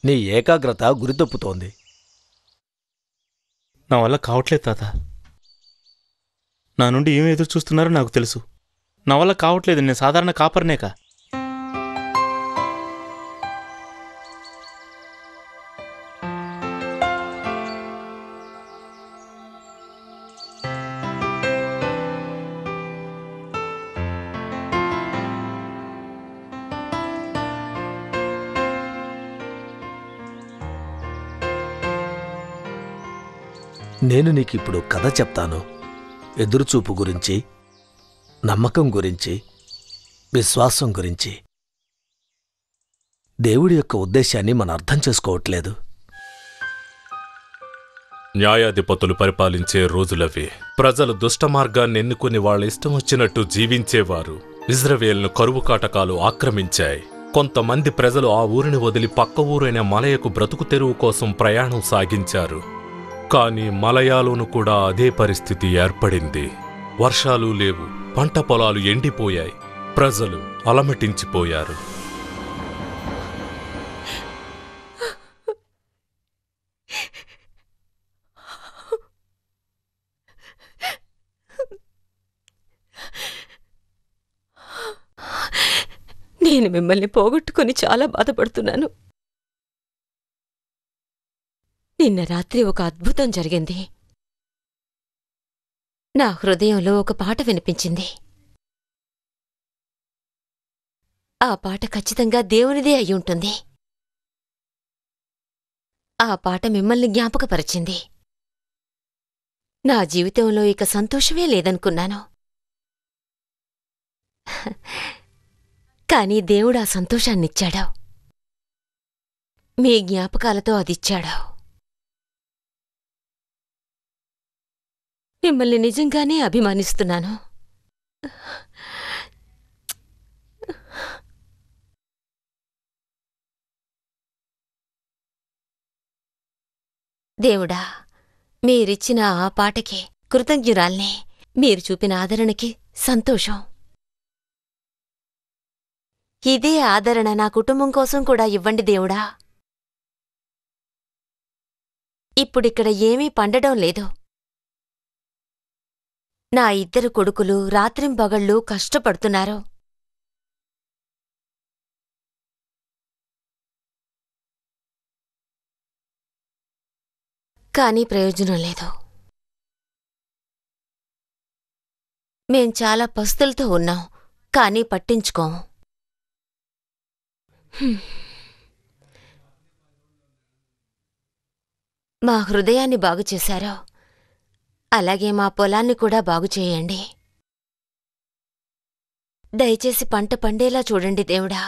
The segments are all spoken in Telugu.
నీ ఏకాగ్రత గురితప్పుతోంది నా వల్ల కావట్లేదు తాత నా నుండి ఏం ఎదురు చూస్తున్నారో నాకు తెలుసు నా వల్ల కావట్లేదు నేను సాధారణ కాపర్నేక నేను నీకిప్పుడు కథ చెప్తాను ఎదురుచూపు గురించి నమ్మకం గురించి విశ్వాసం గురించి దేవుడి యొక్క ఉద్దేశాన్ని మనం అర్థం చేసుకోవట్లేదు న్యాయాధిపతులు పరిపాలించే రోజులవి ప్రజలు దుష్ట మార్గాన్ని ఎన్నుకుని వాళ్ళ ఇష్టం వచ్చినట్టు జీవించేవారు ఇజ్రాయేల్ను కరువు కాటకాలు ఆక్రమించాయి కొంతమంది ప్రజలు ఆ ఊరిని వదిలి పక్క ఊరైన మలయకు బ్రతుకు తెరువు కోసం ప్రయాణం సాగించారు కానీ మలయాలోను కూడా అదే పరిస్థితి ఏర్పడింది వర్షాలు లేవు పంట పొలాలు ఎండిపోయాయి ప్రజలు అలమటించిపోయారు నేను మిమ్మల్ని పోగొట్టుకుని చాలా బాధపడుతున్నాను నిన్న రాత్రి ఒక అద్భుతం జరిగింది నా హృదయంలో ఒక పాట వినిపించింది ఆ పాట ఖచ్చితంగా దేవునిదే అయి ఉంటుంది ఆ పాట మిమ్మల్ని జ్ఞాపకపరిచింది నా జీవితంలో ఇక సంతోషమే లేదనుకున్నాను కాని దేవుడు ఆ సంతోషాన్నిచ్చాడు మీ జ్ఞాపకాలతో అదిచ్చాడు మిమ్మల్ని నిజంగానే అభిమానిస్తున్నాను దేవుడా మీరిచ్చిన ఆ పాటకి కృతజ్ఞురాల్ని మీరు చూపిన ఆదరణకి సంతోషం ఇదే ఆదరణ నా కుటుంబం కోసం కూడా ఇవ్వండి దేవుడా ఇప్పుడిక్కడ ఏమీ పండడం లేదు నా ఇద్దరు కొడుకులు రాత్రింపగళ్ళు కష్టపడుతున్నారు కానీ ప్రయోజనం లేదు మేం చాలా పస్తులతో ఉన్నాం కానీ పట్టించుకోము హ్మ్. మా హృదయాన్ని బాగు చేశారో అలాగే మా పొలాన్ని కూడా బాగు చేయండి దయచేసి పంట పండేలా చూడండి దేవుడా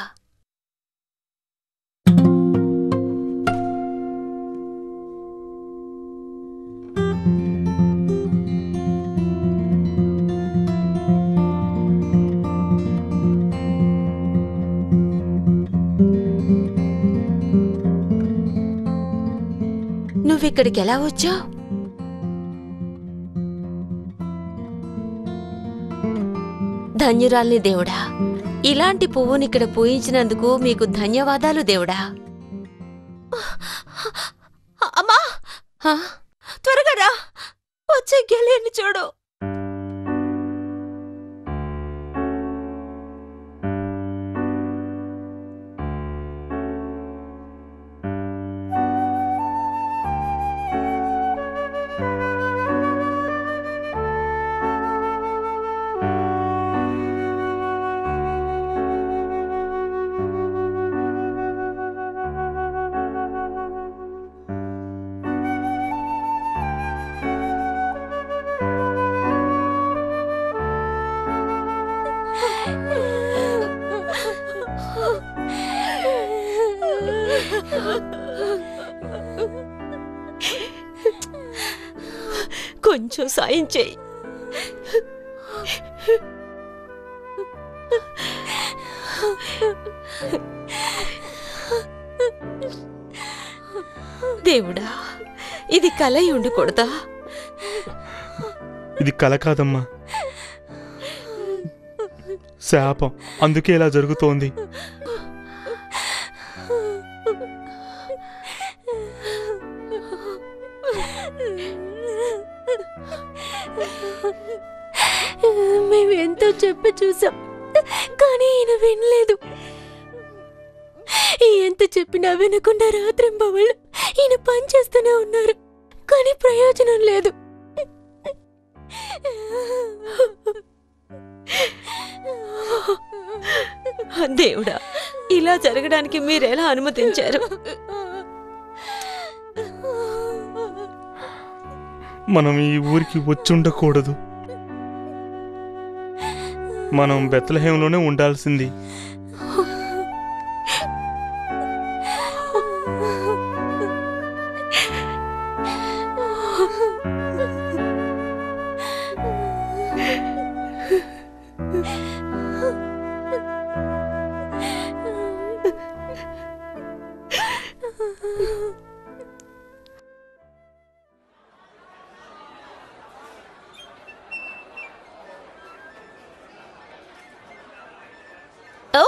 నువ్విక్కడికి ఎలా వచ్చావు ధన్యురాల్ని దేవుడా ఇలాంటి పువ్వునిక్కడ పూయించినందుకు మీకు ధన్యవాదాలు దేవుడా అమ్మా హా? త్వరగా రా వచ్చే గెలియన్ని చూడు కొంచెం సాయం చేయి దేవుడా ఇది కలై ఉండకూడదా ఇది కల కాదమ్మా శాపం అందుకే ఇలా జరుగుతోంది మేము ఎంతో చెప్పి చూసాం కానీ ఈయన వినలేదు ఎంత చెప్పినా వినకుండా రాత్రింబవళ్ళు ఈయన పని చేస్తూనే ఉన్నారు కానీ ప్రయోజనం లేదు దేవుడా ఇలా జరగడానికి మీరెలా అనుమతించారు మనం ఈ ఊరికి వచ్చుండకూడదు మనం బెత్తలహేంలోనే ఉండాల్సింది ఓ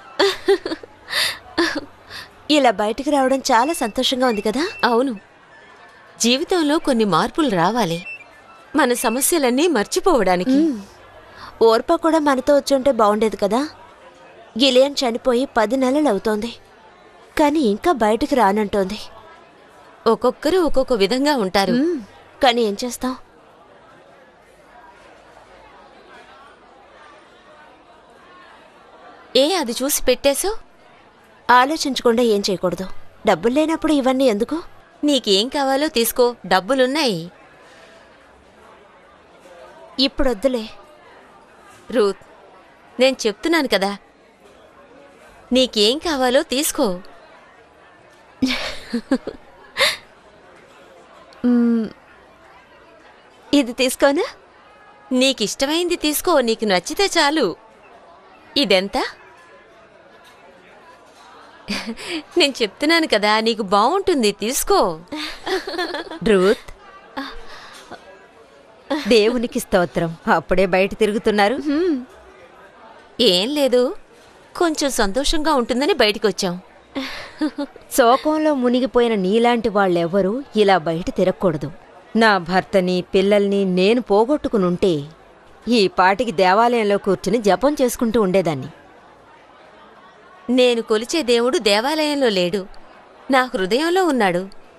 ఇలా బయటికి రావడం చాలా సంతోషంగా ఉంది కదా అవును జీవితంలో కొన్ని మార్పులు రావాలి మన సమస్యలన్నీ మర్చిపోవడానికి ఓర్ప కూడా మనతో వచ్చుంటే బాగుండేది కదా గిలియన్ చనిపోయి పది నెలలు అవుతోంది కానీ ఇంకా బయటికి రానంటోంది ఒక్కొక్కరు ఒక్కొక్క విధంగా ఉంటారు మ్మ్. కానీ ఏం చేస్తాం ఏ అది చూసి పెట్టేసో ఆలోచించకుండా ఏం చేయకూడదు డబ్బులు లేనప్పుడు ఇవన్నీ ఎందుకు నీకేం కావాలో తీసుకో డబ్బులున్నాయి ఇప్పుడు వద్దులే రూత్ నేను చెప్తున్నాను కదా నీకేం కావాలో తీసుకో మ్మ్. ఇది తీసుకోనా నీకిష్టమైంది తీసుకో నీకు నచ్చితే చాలు ఇదెంత నేను చెప్తున్నాను కదా నీకు బాగుంటుంది తీసుకో రూత్ దేవునికి స్తోత్రం అప్పుడే బయట తిరుగుతున్నారు ఏం లేదు కొంచెం సంతోషంగా ఉంటుందని బయటికి వచ్చాం శోకంలో మునిగిపోయిన నీలాంటి వాళ్ళెవ్వరూ ఇలా బయట తిరగకూడదు నా భర్తని పిల్లల్ని నేను పోగొట్టుకునుంటే ఈ పాటికి దేవాలయంలో కూర్చుని జపం చేసుకుంటూ ఉండేదాన్ని నేను కొలిచే దేవుడు దేవాలయంలో లేడు నా హృదయంలో ఉన్నాడు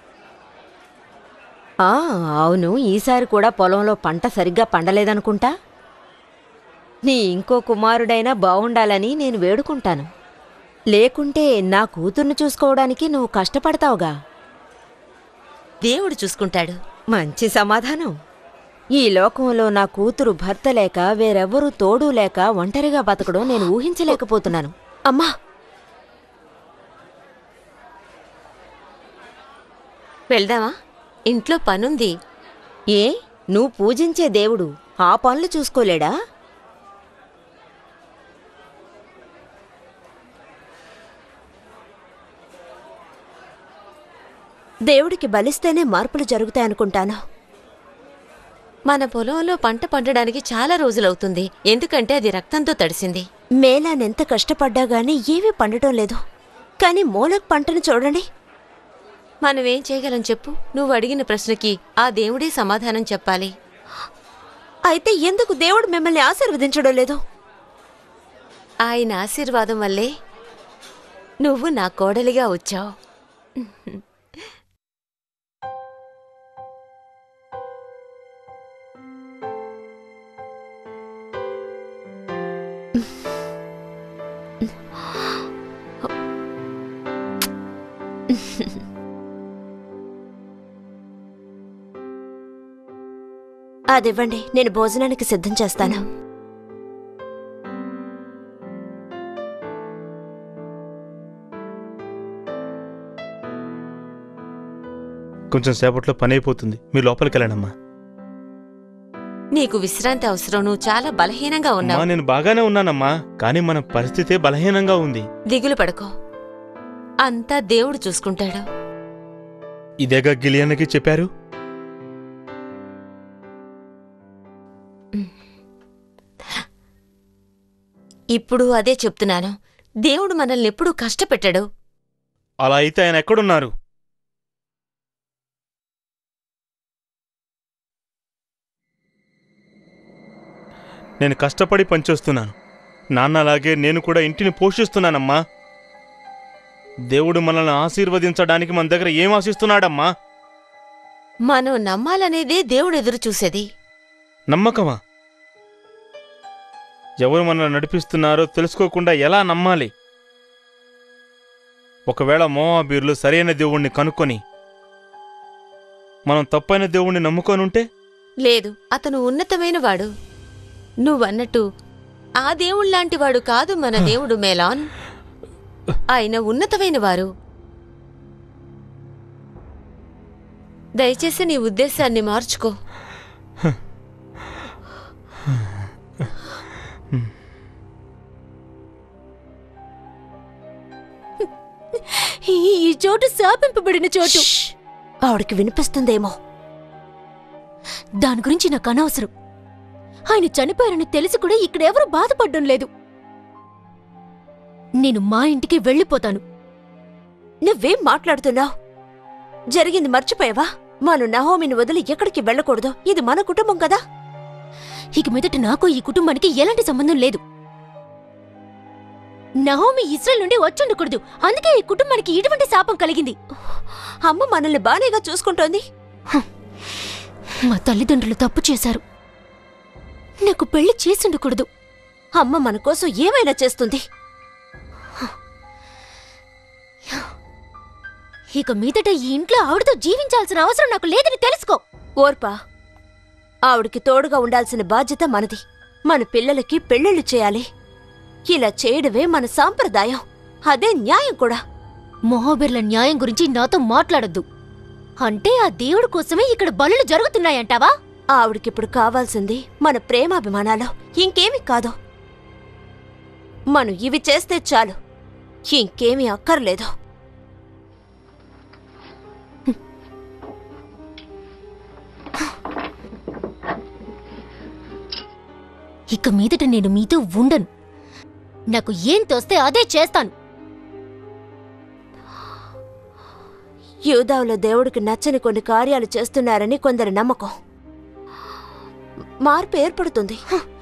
ఆ అవును ఈసారి కూడా పొలంలో పంట సరిగ్గా పండలేదనుకుంటా నీ ఇంకో కుమారుడైనా బావుండాలని నేను వేడుకుంటాను లేకుంటే నా కూతుర్ని చూసుకోవడానికి నువ్వు కష్టపడతావుగా దేవుడు చూసుకుంటాడు మంచి సమాధానం ఈ లోకంలో నా కూతురు భర్త లేక వేరెవ్వరూ తోడు లేక ఒంటరిగా బతకడం నేను ఊహించలేకపోతున్నాను అమ్మా వెళ్దామా ఇంట్లో పనుంది ఏ నువ్వు పూజించే దేవుడు ఆ పనులు చూసుకోలేడా దేవుడికి బలిస్తేనే మార్పులు జరుగుతాయనుకుంటాను మన పొలంలో పంట పండడానికి చాలా రోజులవుతుంది ఎందుకంటే అది రక్తంతో తడిసింది మేలానెంత కష్టపడ్డా గానీ ఏమీ పండటం లేదు కానీ మూలక్ పంటను చూడండి మనమేం చేయగలం చెప్పు నువ్వు అడిగిన ప్రశ్నకి ఆ దేవుడే సమాధానం చెప్పాలి అయితే ఎందుకు దేవుడు మిమ్మల్ని ఆశీర్వదించడం లేదు ఆయన ఆశీర్వాదం వల్లే నువ్వు నా కోడలిగా వచ్చావు అదివ్వండి నేను భోజనానికి సిద్ధం చేస్తాను కొంచెం సేపట్లో పని అయిపోతుంది మీరు లోపలికి వెళ్ళండమ్మా నీకు విశ్రాంతి అవసరం నువ్వు చాలా బలహీనంగా అమ్మా ఉన్నావు నేను బాగానే ఉన్నానమ్మా కానీ మన పరిస్థితే బలహీనంగా ఉంది దిగులు పడకో అంతా దేవుడు చూసుకుంటాడు ఇదేగా గిలియన్నకి చెప్పారు ఇప్పుడు అదే చెప్తున్నాను దేవుడు మనల్ని ఎప్పుడూ కష్టపెట్టాడు అలా అయితే ఆయన ఎక్కడున్నారు నేను కష్టపడి పనిచేస్తున్నాను నాన్న అలాగే నేను కూడా ఇంటిని పోషిస్తున్నానమ్మా దేవుడు మనల్ని ఆశీర్వదించడానికి మన దగ్గర ఏం ఆశిస్తున్నాడమ్మా మనం నమ్మాలనేదే దేవుడు ఎదురు చూసేది నమ్మకమా ఎవరు మనల్ని నడిపిస్తున్నారో తెలుసుకోకుండా ఎలా నమ్మాలి ఒకవేళ మోవాబీర్లు సరైన దేవుణ్ణి కనుక్కొని మనం తప్పైన దేవుణ్ణి నమ్ముకొనుంటే లేదు అతను ఉన్నతమైన వాడు నువ్వన్నట్టు ఆ దేవుళ్లాంటి వాడు కాదు మన దేవుడు మేలాన్ ఆయన ఉన్నతమైన వారు దయచేసి నీ ఉద్దేశాన్ని మార్చుకో ఈ ఈ చోటు శాపింపబడిన చోటు ఆవిడకి వినిపిస్తుందేమో దాని గురించి నాకు అనవసరం ఆయన చనిపోయారని తెలిసి కూడా ఇక్కడెవరు బాధపడడం లేదు నేను మా ఇంటికి వెళ్ళిపోతాను నువ్వేం మాట్లాడుతున్నావు జరిగింది మర్చిపోయావా మనం నహోమిని వదిలి ఎక్కడికి వెళ్ళకూడదు ఇది మన కుటుంబం కదా ఇక మీదట నాకు ఈ కుటుంబానికి ఎలాంటి సంబంధం లేదు నహోమి ఇస్రాయల్ నుండి వచ్చుండకూడదు అందుకే ఈ కుటుంబానికి ఇటువంటి శాపం కలిగింది అమ్మ మనల్ని బానేగా చూసుకుంటోంది మా తల్లిదండ్రులు తప్పు చేశారు నాకు పెళ్లి చేసుండకూడదు అమ్మ మన కోసం ఏమైనా చేస్తుంది ఇక మీదట ఈ ఇంట్లో ఆవిడతో జీవించాల్సిన అవసరం నాకు లేదని తెలుసుకో ఓర్పా ఆవిడకి తోడుగా ఉండాల్సిన బాధ్యత మనది మన పిల్లలకి పెళ్ళిళ్ళు చేయాలి ఇలా చేయడమే మన సాంప్రదాయం అదే న్యాయం కూడా మొహబెర్ల న్యాయం గురించి నాతో మాట్లాడొద్దు అంటే ఆ దేవుడి కోసమే ఇక్కడ బలులు జరుగుతున్నాయంటావా ఆవిడకిప్పుడు కావాల్సింది మన ప్రేమాభిమానాలు ఇంకేమీ కాదు మనం ఇవి చేస్తే చాలు ఇంకేమీ అక్కర్లేదు ఇక మీదట నేను మీతో ఉండను నాకు ఏం తోస్తే అదే చేస్తాను యూదావులో దేవుడికి నచ్చని కొన్ని కార్యాలు చేస్తున్నారని కొందరి నమ్మకం మార్పు ఏర్పడుతుంది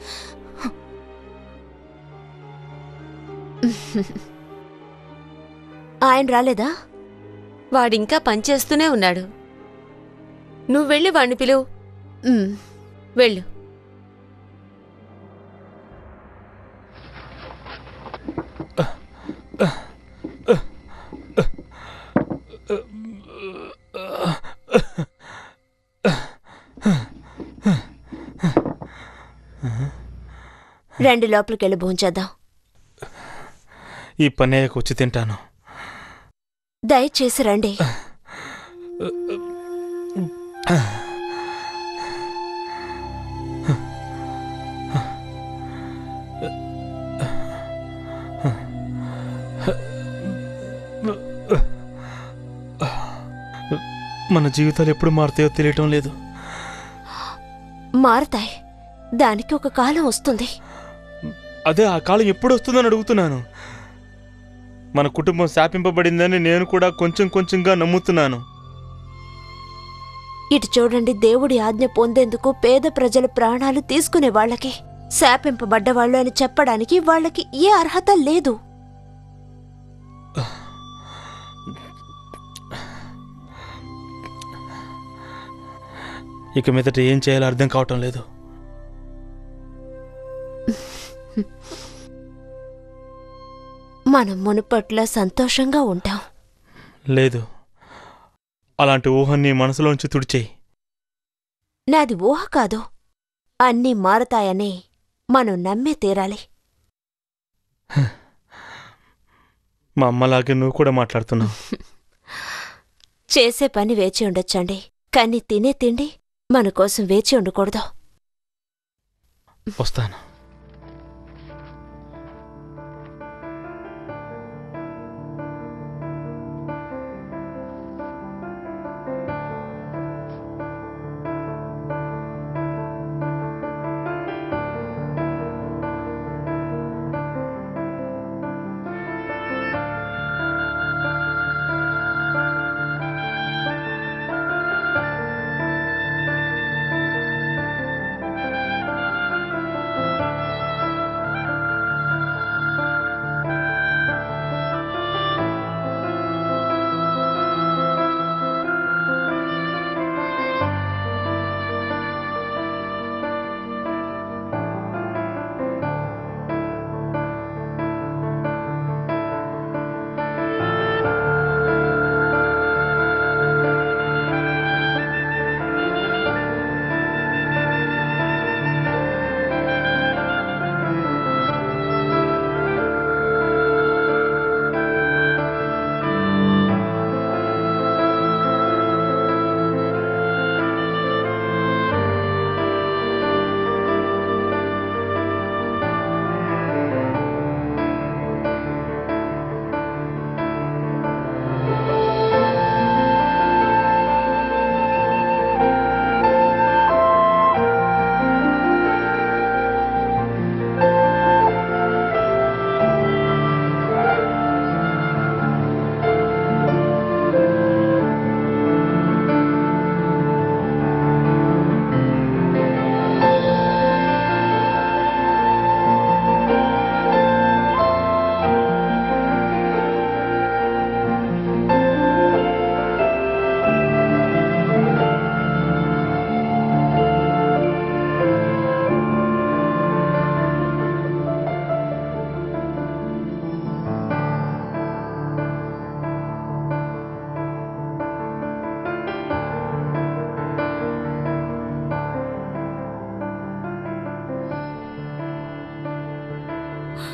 ఆయన రాలేదా వాడింకా పనిచేస్తూనే ఉన్నాడు నువ్వు వెళ్ళి వాణ్ణి పిలువు ఉమ్, వెళ్ళు రండి లోపలికెళ్ళి భోంచేద్దాం ఈ పన్నయ్యకు వచ్చి తింటాను దయచేసి రండి మన జీవితాలు ఎప్పుడు మారుతాయో తెలియటం లేదు మారతాయి దానికి ఒక కాలం వస్తుంది అదే ఆ కాలం ఎప్పుడు వస్తుందని అడుగుతున్నాను మన కుటుంబం శాపింపబడిందని నేను కూడా కొంచెం కొంచెంగా నమ్ముతున్నాను ఇటు చూడండి దేవుడి ఆజ్ఞ పొందేందుకు పేద ప్రజల ప్రాణాలు తీసుకునే వాళ్ళకి శాపింపబడ్డవాళ్ళు అని చెప్పడానికి వాళ్ళకి ఏ అర్హత లేదు ఇక మీదట ఏం చేయాలో అర్థం కావటం లేదు మనం మునుపట్ల సంతోషంగా ఉంటాం లేదు అలాంటి ఊహని మనసులోంచి తుడిచేయి నాది ఊహ కాదు అన్నీ మారతాయని మనం నమ్మే తీరాలి మా అమ్మలాగే నువ్వు కూడా మాట్లాడుతున్నావు చేసే పని వేచి ఉండొచ్చండి కానీ తినే తిండి మన కోసం వేచి ఉండకూడదు వస్తాను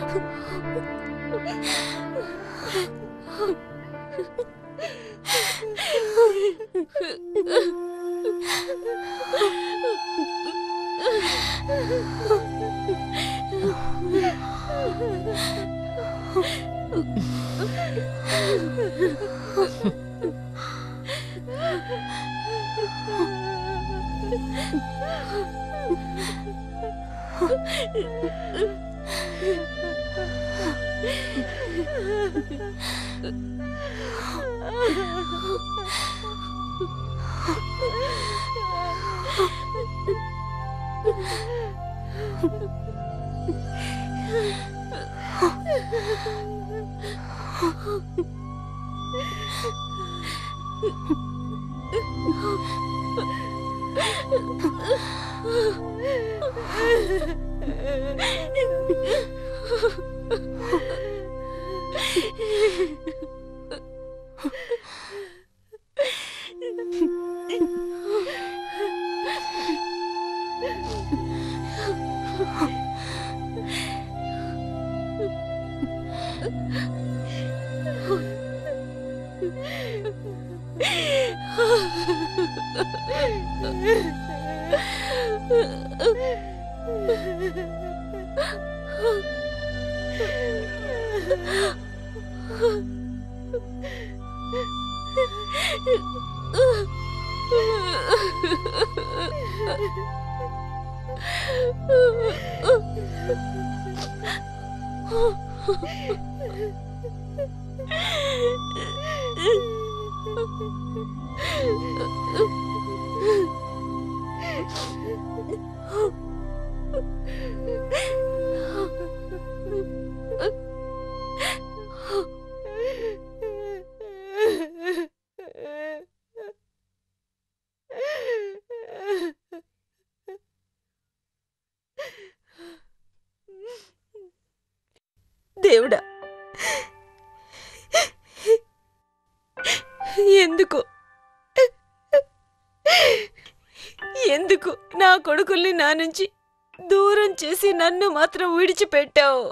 దేవుడా ఎందుకు ఎందుకు నా కొడుకుల్ని నా నుంచి దూరం చేసి నన్ను మాత్రం విడిచిపెట్టావు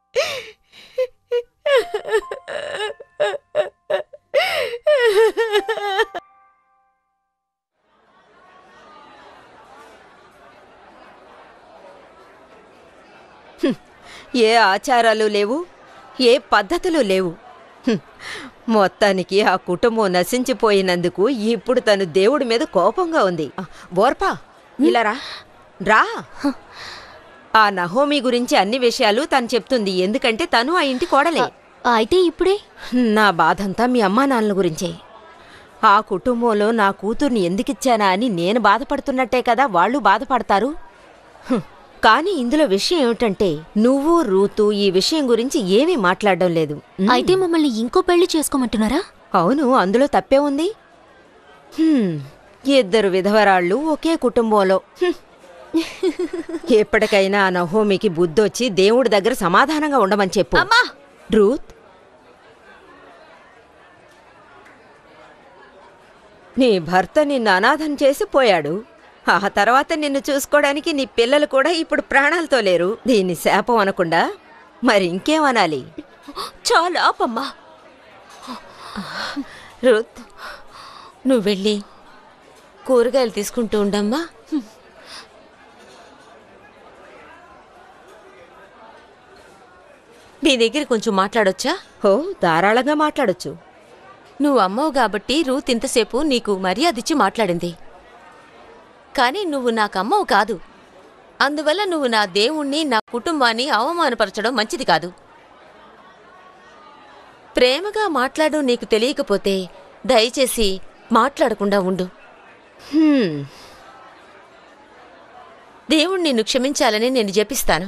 ఏ ఆచారాలు లేవు ఏ పద్ధతులు లేవు హ్మ్. మొత్తానికి ఆ కుటుంబం నశించిపోయినందుకు ఇప్పుడు తను దేవుడి మీద కోపంగా ఉంది ఆ, ఓర్పా ఇలా రా రా ఆ నహోమి గురించి అన్ని విషయాలు తను చెప్తుంది ఎందుకంటే తను ఆ ఇంటి కోడలే అయితే ఇప్పుడే నా బాధంతా మీ అమ్మా నాన్నల గురించే ఆ కుటుంబంలో నా కూతుర్ని ఎందుకిచ్చానా అని నేను బాధపడుతున్నట్టే కదా వాళ్ళు బాధపడతారు హ్మ్. కానీ ఇందులో విషయం ఏమిటంటే నువ్వు రూతు ఈ విషయం గురించి ఏమీ మాట్లాడడం లేదు హ్మ్. అయితే మమ్మల్ని ఇంకో పెళ్లి చేసుకోమంటున్నారా అవును అందులో తప్పే ఉంది హ్మ్. ఇద్దరు విధవరాళ్ళు ఒకే కుటుంబంలో హ్మ్. ఎప్పటికైనా ఆ నహోమికి బుద్ధొచ్చి దేవుడి దగ్గర సమాధానంగా ఉండమని చెప్పు అమ్మా రూత్ నీ భర్త నిన్ను అనాథం చేసి పోయాడు ఆ తర్వాత నిన్ను చూసుకోవడానికి నీ పిల్లలు కూడా ఇప్పుడు ప్రాణాలతో లేరు దీన్ని శాపం అనకుండా మరి ఇంకేమనాలి చాలా ఆపమ్మా రూత్ నువ్వు వెళ్ళి కూరగాయలు తీసుకుంటూ ఉండమ్మా నీ దగ్గర కొంచెం మాట్లాడొచ్చా ఓ ధారాళంగా మాట్లాడొచ్చు నువ్వు అమ్మవు కాబట్టి రూత్ ఇంతసేపు నీకు మర్యాదిచ్చి మాట్లాడింది కానీ నువ్వు నాకు అమ్మవు కాదు అందువల్ల నువ్వు నా దేవుణ్ణి నా కుటుంబాన్ని అవమానపరచడం మంచిది కాదు ప్రేమగా మాట్లాడు నీకు తెలియకపోతే దయచేసి మాట్లాడకుండా ఉండు హ్మ్. దేవుణ్ణి నిన్ను క్షమించాలని నేను జపిస్తాను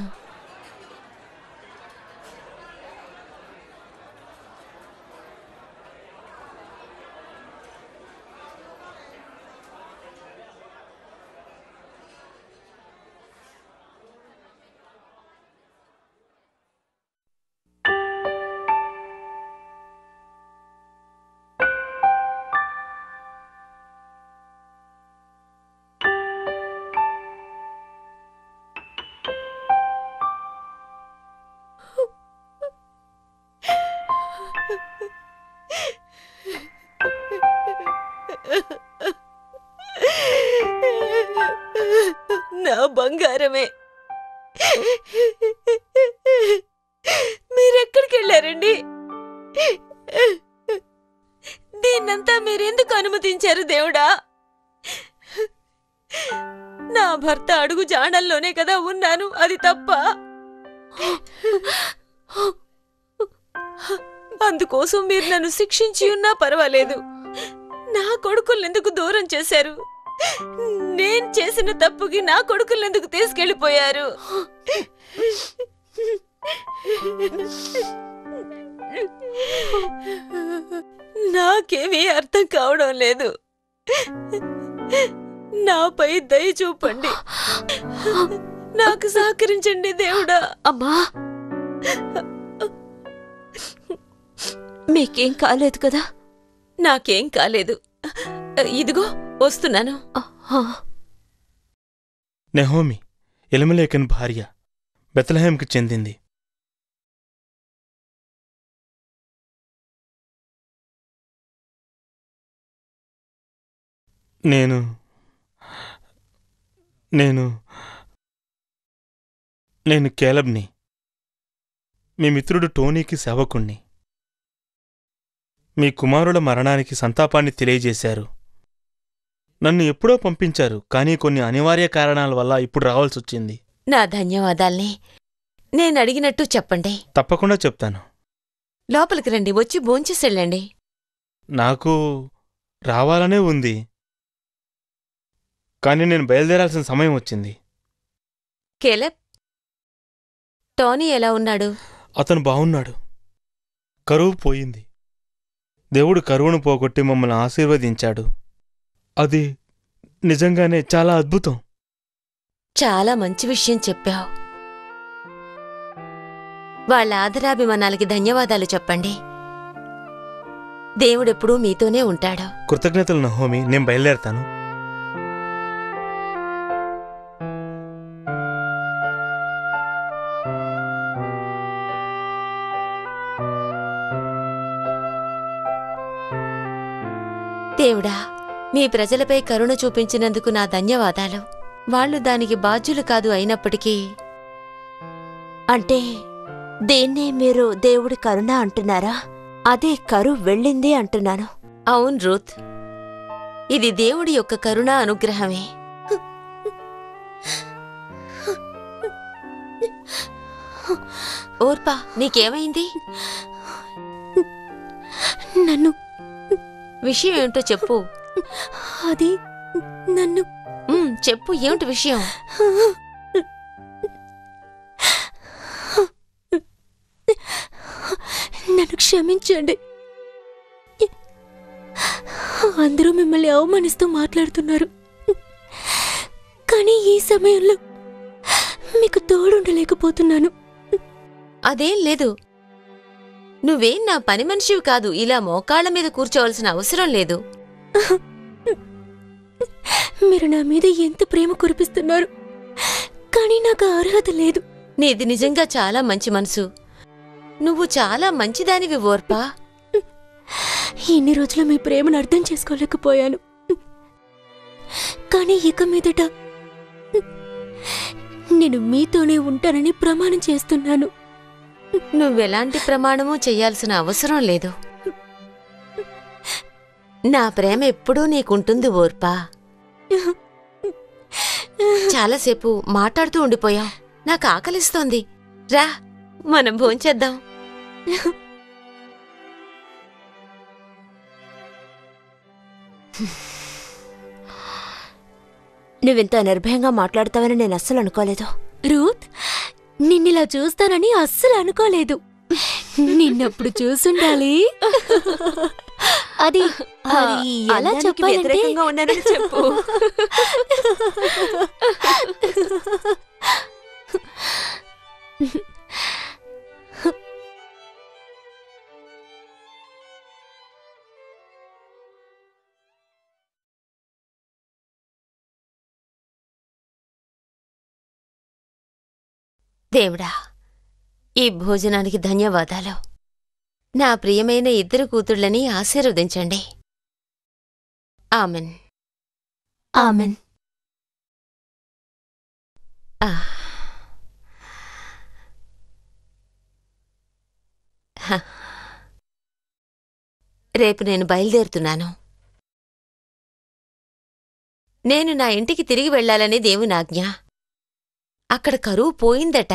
భారమే మీరెక్కడికి వెళ్ళారండి దీన్నంతా మీరెందుకు అనుమతించారు దేవుడా నా భర్త అడుగు జాడల్లోనే కదా ఉన్నాను అది తప్ప అందుకోసం మీరు నన్ను శిక్షించి ఉన్నా పర్వాలేదు నా కొడుకులెందుకు దూరం చేశారు నేను చేసిన తప్పుకి నా కొడుకులెందుకు తీసుకెళ్లిపోయారు నాకేమీ అర్థం కావడం లేదు నాపై దయ చూపండి నాకు సహకరించండి దేవుడా అమ్మా మీకేం కాలేదు కదా నాకేం కాలేదు ఇదిగో వస్తున్నాను నెహోమి ఎలిమలేకన్ భార్య బెతలహేంకి చెందింది నేను నేను నేను కేలబ్ని మీ మిత్రుడు టోనీకి సేవకుణ్ణి మీ కుమారుల మరణానికి సంతాపాన్ని తెలియజేశారు నన్ను ఎప్పుడో పంపించారు కానీ కొన్ని అనివార్య కారణాల వల్ల ఇప్పుడు రావాల్సొచ్చింది నా ధన్యవాదాల్ని నేను అడిగినట్టు చెప్పండి తప్పకుండా చెప్తాను లోపలికి రండి వచ్చి భోంచేసెళ్ళండి నాకు రావాలనే ఉంది కానీ నేను బయలుదేరాల్సిన సమయం వచ్చింది కేలబ్ టోనీ ఎలా ఉన్నాడు అతను బావున్నాడు కరువు పోయింది దేవుడు కరువును పోగొట్టి మమ్మల్ని ఆశీర్వదించాడు అది నిజంగానే చాలా అద్భుతం చాలా మంచి విషయం చెప్పావు వాళ్ళ ఆదరాభిమానాలకి ధన్యవాదాలు చెప్పండి దేవుడెప్పుడూ మీతోనే ఉంటాడు కృతజ్ఞతలు నహోమి నేను బయలుదేరతాను దేవుడా మీ ప్రజలపై కరుణ చూపించినందుకు నా ధన్యవాదాలు వాళ్ళు దానికి బాధ్యులు కాదు అయినప్పటికీ అంటే దేన్నే మీరు దేవుడి కరుణ అంటున్నారా అదే కరు వెళ్ళింది అంటున్నాను అవును రూత్ ఇది దేవుడి యొక్క కరుణా అనుగ్రహమే ఓర్పా నీకేమైంది నన్ను విషయం ఏమిటో చెప్పు అది నన్ను ఉమ్, చెప్పు ఏమిటి విషయం నన్ను క్షమించండి అందరూ మిమ్మల్ని అవమానిస్తూ మాట్లాడుతున్నారు కానీ ఈ సమయంలో మీకు తోడుండలేకపోతున్నాను అదేం లేదు నువ్వేం నా పని మనిషివి కాదు ఇలా మోకాళ్ళ మీద కూర్చోవలసిన అవసరం లేదు మీరు నా మీద ఎంత ప్రేమ కురిపిస్తున్నారు కానీ నాకు ఆ అర్హత లేదు నీది నిజంగా చాలా మంచి మనసు నువ్వు చాలా మంచిదానివి ఓర్పా ఇన్ని రోజులు మీ ప్రేమను అర్థం చేసుకోలేకపోయాను కానీ ఇక మీదట నేను మీతోనే ఉంటానని ప్రమాణం చేస్తున్నాను నువ్వెలాంటి ప్రమాణమూ చెయ్యాల్సిన అవసరం లేదు నా ప్రేమ ఎప్పుడూ నీకుంటుంది ఓర్పా చాలాసేపు మాట్లాడుతూ ఉండిపోయాం నాకు ఆకలిస్తోంది రా మనం భోంచేద్దాం నువ్వింత నిర్భయంగా మాట్లాడతావని నేను అస్సలు అనుకోలేదు రూత్ నిన్నిలా చూస్తానని అస్సలు అనుకోలేదు నిన్నప్పుడు చూసుండాలి అది అది ఎలా చెప్పాలంటే వ్యతిరేకంగా ఉన్నానని చెప్పు దేవుడా ఈ భోజనానికి ధన్యవాదాలు నా ప్రియమైన ఇద్దరు కూతుళ్ళని ఆశీర్వదించండి ఆమెన్ ఆమెన్ ఆ. హ. రేపు నేను బయలుదేరుతున్నాను నేను నా ఇంటికి తిరిగి వెళ్ళాలని దేవుని ఆజ్ఞ అక్కడ కరువు పోయిందట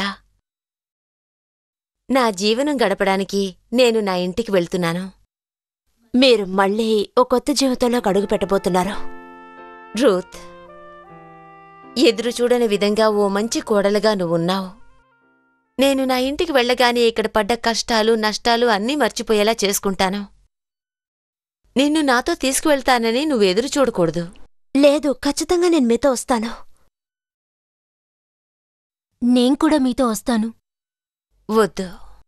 నా జీవనం గడపడానికి నేను నా ఇంటికి వెళ్తున్నాను మీరు మళ్ళీ ఓ కొత్త జీవితంలోకి అడుగు పెట్టబోతున్నారు రూత్ ఎదురు చూడని విధంగా ఓ మంచి కోడలుగా నువ్వున్నావు నేను నా ఇంటికి వెళ్ళగానే ఇక్కడ పడ్డ కష్టాలు నష్టాలు అన్నీ మర్చిపోయేలా చేసుకుంటాను నిన్ను నాతో తీసుకువెళ్తానని నువ్వు ఎదురు చూడకూడదు లేదు ఖచ్చితంగా నేను మీతో వస్తాను నేను కూడా మీతో వస్తాను వద్దు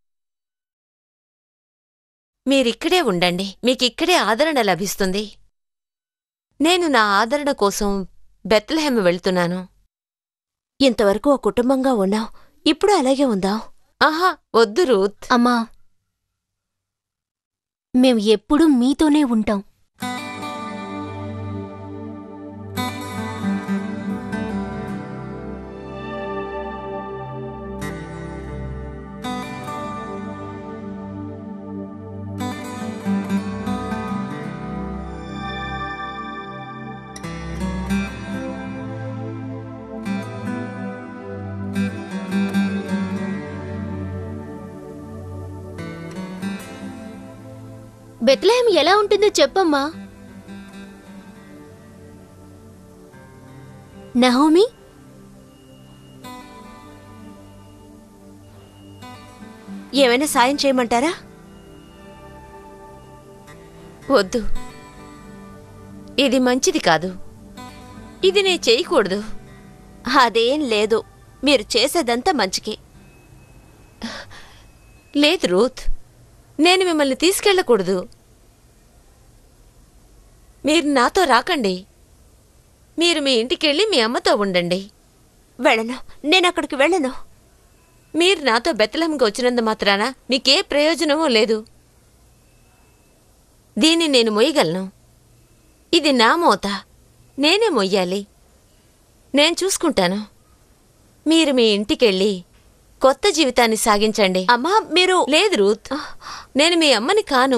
మీరిక్కడే ఉండండి మీకిక్కడే ఆదరణ లభిస్తుంది నేను నా ఆదరణ కోసం బెత్లహెమ్ వెళ్తున్నాను ఇంతవరకు ఓ కుటుంబంగా ఉన్నాం ఇప్పుడు అలాగే ఉందాం ఆహా వద్దు రూత్ అమ్మా మేం ఎప్పుడూ మీతోనే ఉంటాం బెత్లహేం ఎలా ఉంటుందో చెప్పమ్మా నహోమి ఏమైనా సాయం చేయమంటారా వద్దు ఇది మంచిది కాదు ఇది నే చేయకూడదు అదేం లేదు మీరు చేసేదంతా మంచికే లేదు రూత్ నేను మిమ్మల్ని తీసుకెళ్ళకూడదు మీరు నాతో రాకండి మీరు మీ ఇంటికెళ్ళి మీ అమ్మతో ఉండండి వెళ్ళను నేను అక్కడికి వెళ్ళను మీరు నాతో బెత్తలంకి వచ్చినందు మాత్రాన మీకే ప్రయోజనమూ లేదు దీన్ని నేను మొయ్యగలను ఇది నా మోత నేనే మొయ్యాలి నేను చూసుకుంటాను మీరు మీ ఇంటికెళ్ళి కొత్త జీవితాన్ని సాగించండి అమ్మా మీరు లేదు రూత్ నేను మీ అమ్మని కాను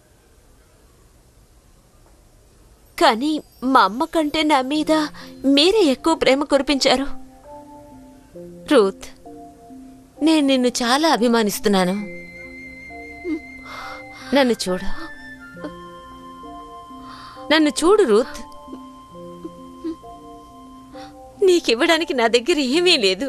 కానీ మా అమ్మ కంటే నా మీద మీరే ఎక్కువ ప్రేమ కురిపించారు రూత్ నేను నిన్ను చాలా అభిమానిస్తున్నాను నన్ను చూడు నన్ను చూడు రూత్ నీకివ్వడానికి నా దగ్గర ఏమీ లేదు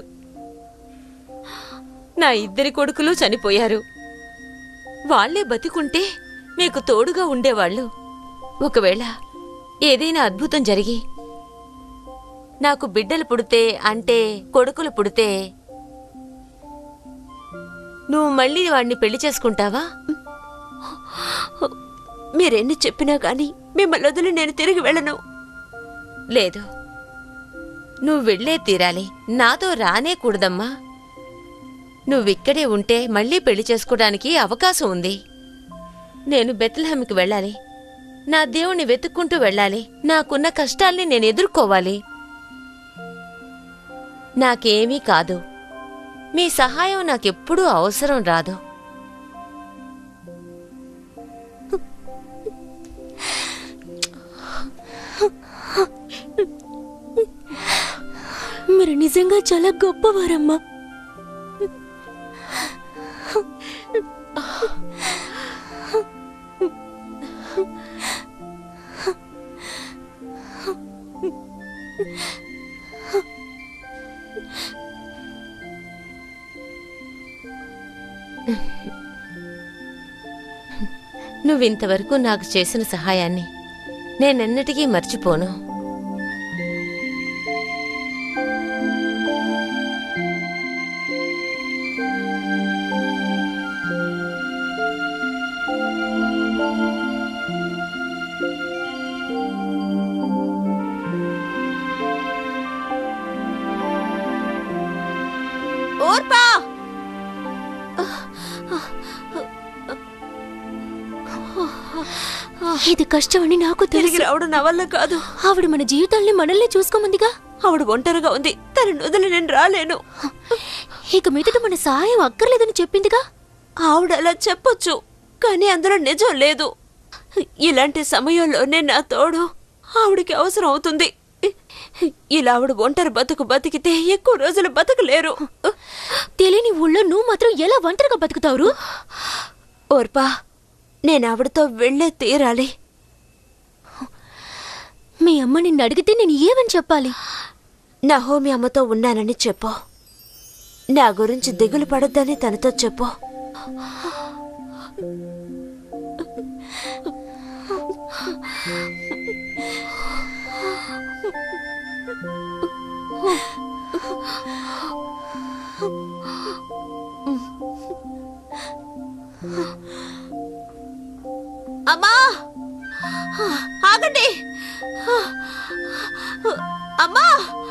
నా ఇద్దరి కొడుకులు చనిపోయారు వాళ్లే బతికుంటే మీకు తోడుగా ఉండేవాళ్ళు ఒకవేళ ఏదైనా అద్భుతం జరిగి నాకు బిడ్డలు పుడితే అంటే కొడుకులు పుడితే నువ్వు మళ్ళీ వాడిని పెళ్లి చేసుకుంటావా మీరెన్ని చెప్పినా గాని మిమ్మల్ని వదిలి నేను తిరిగి వెళ్ళను లేదు నువ్వు వెళ్ళే తీరాలి నాతో రానే కూడదమ్మా నువ్విక్కడే ఉంటే మళ్ళీ పెళ్లి చేసుకోవడానికి అవకాశం ఉంది నేను బెత్లహంకి వెళ్ళాలి నా దేవుణ్ణి వెతుక్కుంటూ వెళ్ళాలి నాకున్న కష్టాల్ని నేను ఎదుర్కోవాలి నాకేమీ కాదు మీ సహాయం నాకెప్పుడూ అవసరం రాదు మీరు నిజంగా చాలా గొప్పవారమ్మా నువ్వింతవరకు నాకు చేసిన సహాయాన్ని నేనెన్నటికీ మర్చిపోను ఓర్పా ఇది కష్టమని నాకు తిరిగి తెలుసు రావడం నా వల్ల కాదు ఆవిడ మన జీవితాల్ని మనల్ని చూసుకోమందిగా ఆవిడ ఒంటరిగా ఉంది తన వదిలి నేను రాలేను ఇక మీదట మన సహాయం అక్కర్లేదని చెప్పిందిగా ఆవిడ అలా చెప్పొచ్చు కానీ అందులో నిజం లేదు ఇలాంటి సమయంలోనే నా తోడు ఆవిడికి అవసరం అవుతుంది ఇలా ఆవిడ ఒంటరి బతుకు బతికితే ఎక్కువ రోజులు బతకలేరు తెలియని ఊళ్ళో నువ్వు మాత్రం ఎలా ఒంటరిగా బతుకుతావురు ఓర్పా నేను ఆవిడతో వెళ్ళే తీరాలి మీ అమ్మ నిన్ను అడిగితే నేను ఏమని చెప్పాలి నా హోమి అమ్మతో ఉన్నానని చెప్పు నా గురించి దిగులు పడొద్దని తనతో చెప్పు అమ్మా ఆగండి అమ్మా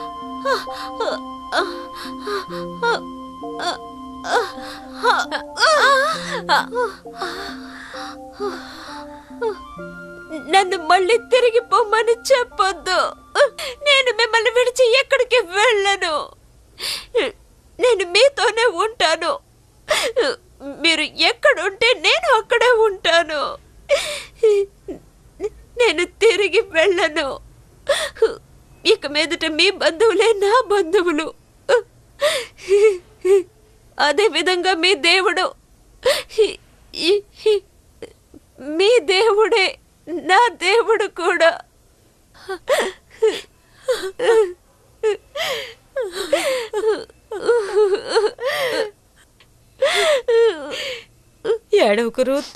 నన్ను మళ్ళీ తిరిగి పొమ్మని చెప్పొద్దు నేను మిమ్మల్ని విడిచి ఎక్కడికి వెళ్ళను నేను మీతోనే ఉంటాను మీరు ఎక్కడుంటే నేను అక్కడే ఉంటాను నేను తిరిగి వెళ్ళను ఇక మీదట మీ బంధువులే నా బంధువులు అదే విధంగా మీ దేవుడు మీ దేవుడే నా దేవుడు కూడా ఏడవకు రూత్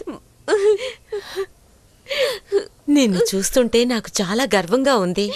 నిన్ను చూస్తుంటే నాకు చాలా గర్వంగా ఉంది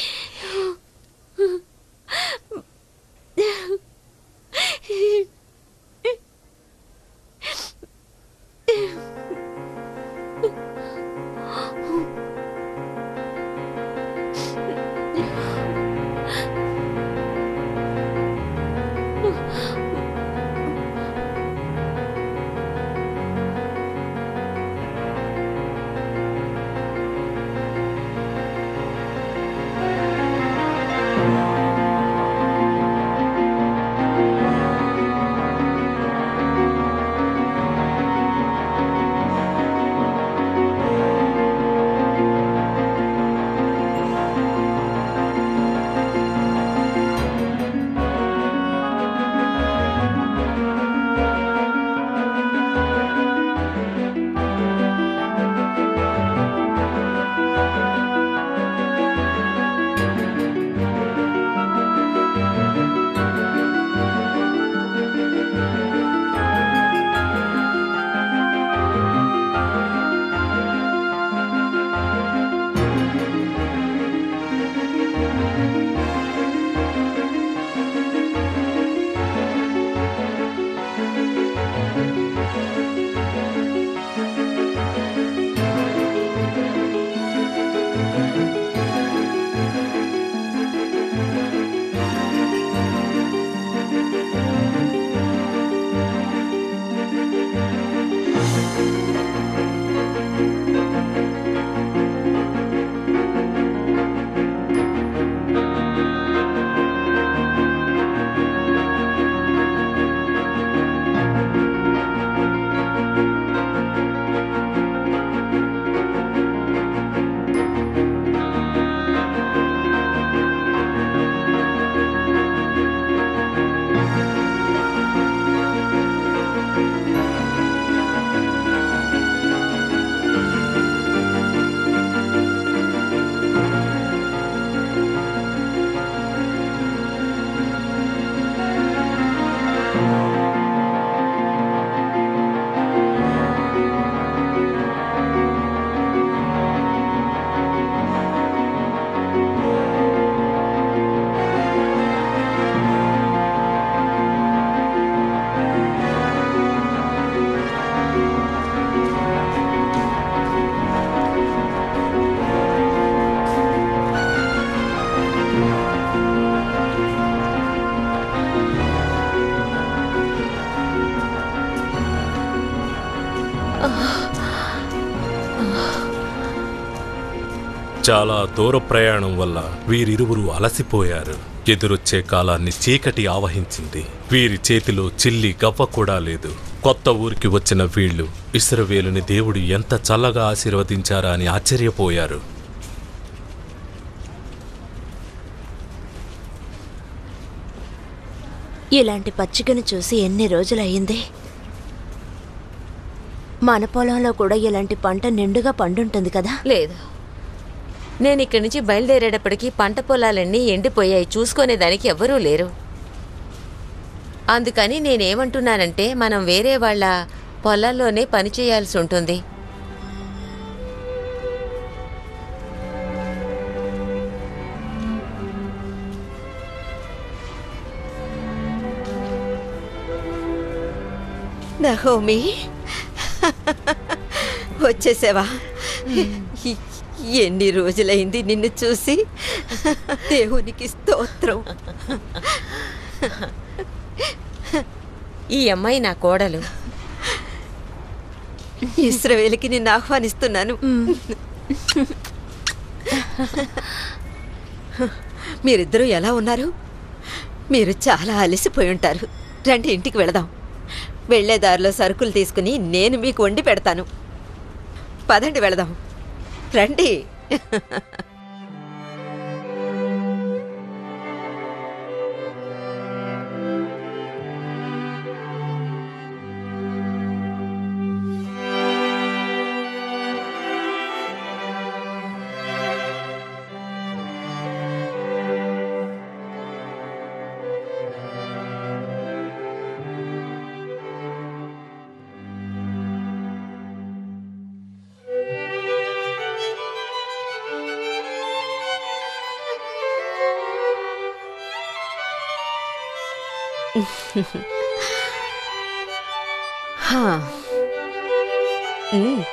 చాలా దూర ప్రయాణం వల్ల వీరిరువురు అలసిపోయారు ఎదురొచ్చే కాలాన్ని చీకటి ఆవహించింది వీరి చేతిలో చిల్లి గవ్వ కూడా లేదు కొత్త ఊరికి వచ్చిన వీళ్ళు ఇస్రవేలుని దేవుడు ఎంత చల్లగా ఆశీర్వదించారా అని ఆశ్చర్యపోయారు ఇలాంటి పచ్చికను చూసి ఎన్ని రోజులయ్యింది మన పొలంలో కూడా ఇలాంటి పంట నిండుగా పండుంటుంది కదా లేదు నేను ఇక్కడి నుంచి బయలుదేరేటప్పటికి పంట పొలాలన్నీ ఎండిపోయాయి చూసుకునేదానికి ఎవ్వరూ లేరు అందుకని నేనేమంటున్నానంటే మనం వేరే వాళ్ళ పొలాల్లోనే పని చేయాల్సి ఉంటుంది నహోమి వచ్చేసావా ఎ- ఎన్ని రోజులైంది నిన్ను చూసి దేవునికి స్తోత్రం ఈ అమ్మాయి నా కోడలు ఇస్రవేలికి నిన్ను ఆహ్వానిస్తున్నాను మీరిద్దరూ ఎలా ఉన్నారు మీరు చాలా అలసిపోయి ఉంటారు రండి ఇంటికి వెళదాం వెళ్లే దారిలో సరుకులు తీసుకుని నేను మీకు వండి పెడతాను పదండి వెళదాం రండి హా. ఉమ్.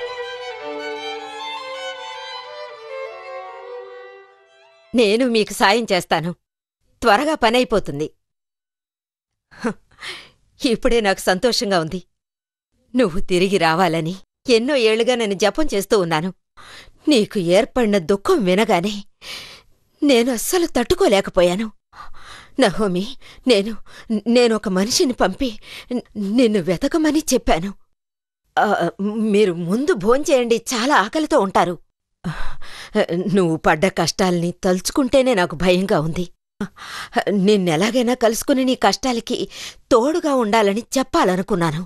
నేను మీకు సాయం చేస్తాను త్వరగా పని అయిపోతుంది హ, ఇప్పుడే నాకు సంతోషంగా ఉంది నువ్వు తిరిగి రావాలని ఎన్నో ఏళ్లుగా నేను జపం చేస్తూ ఉన్నాను నీకు ఏర్పడిన దుఃఖం వినగానే నేను అస్సలు తట్టుకోలేకపోయాను నహోమి నేను నేనొక మనిషిని పంపి న- నిన్ను వెతకమని చెప్పాను ఆ, మీరు ముందు భోంచేయండి చాలా ఆకలితో ఉంటారు నువ్వు పడ్డ కష్టాల్ని తలుచుకుంటేనే నాకు భయంగా ఉంది నిన్నెలాగైనా కలుసుకుని నీ కష్టాలకి తోడుగా ఉండాలని చెప్పాలనుకున్నాను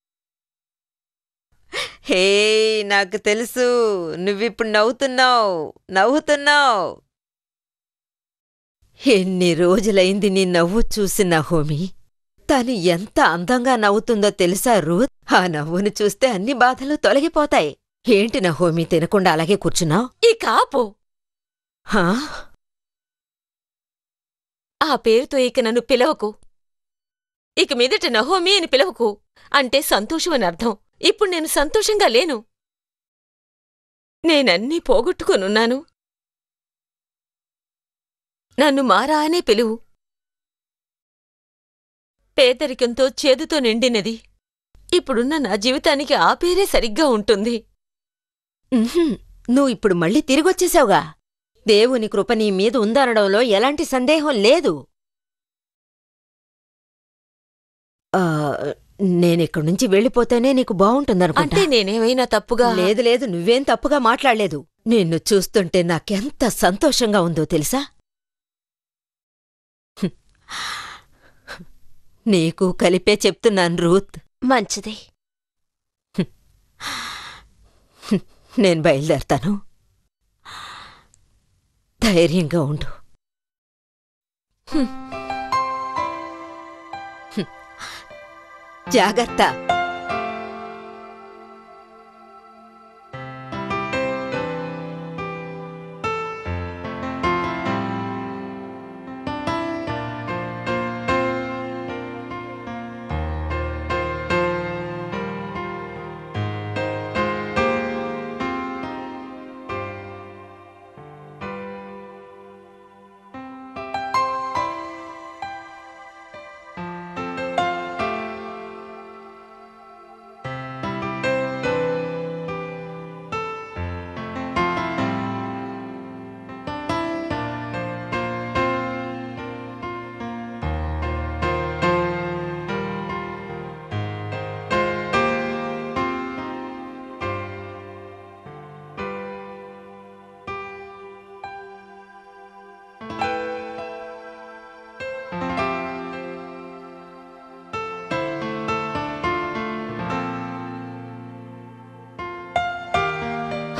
హే నాకు తెలుసు నువ్విప్పుడు నవ్వుతున్నావు నవ్వుతున్నావు ఎన్ని రోజులైంది నీ నవ్వు చూసిన హోమి తను ఎంత అందంగా నవ్వుతుందో తెలుసా రూత్ ఆ నవ్వును చూస్తే అన్ని బాధలు తొలగిపోతాయి ఏంటి నా హోమి తినకుండా అలాగే కూర్చున్నావు ఈ కాపు హా ఆ పేరుతో ఇక నన్ను పిలవకు ఇక మీదట నహోమి అని పిలవకు అంటే సంతోషం అని అర్థం ఇప్పుడు నేను సంతోషంగా లేను నేనన్నీ పోగొట్టుకునున్నాను నన్ను మారా అనే పిలువు పేదరికంతో చేదుతో నిండినది ఇప్పుడున్న నా జీవితానికి ఆ పేరే సరిగ్గా ఉంటుంది ఉహుం, నువ్వు ఇప్పుడు మళ్ళీ తిరిగొచ్చేసావుగా దేవుని కృప నీ మీద ఉందనడంలో ఎలాంటి సందేహం లేదు ఆ, నేనిక్కడి నుంచి వెళ్ళిపోతేనే నీకు బావుంటుందనుకుంటా అంటే నేనేమైనా తప్పుగా లేదు లేదు నువ్వేం తప్పుగా మాట్లాడలేదు నిన్ను చూస్తుంటే నాకెంత సంతోషంగా ఉందో తెలుసా హ్మ్. నీకు కలిపే చెప్తున్నాను రూత్ మంచిది నేను బయలుదేరతాను ధైర్యంగా ఉండు హ్మ్. హ్మ్. జాగ్రత్త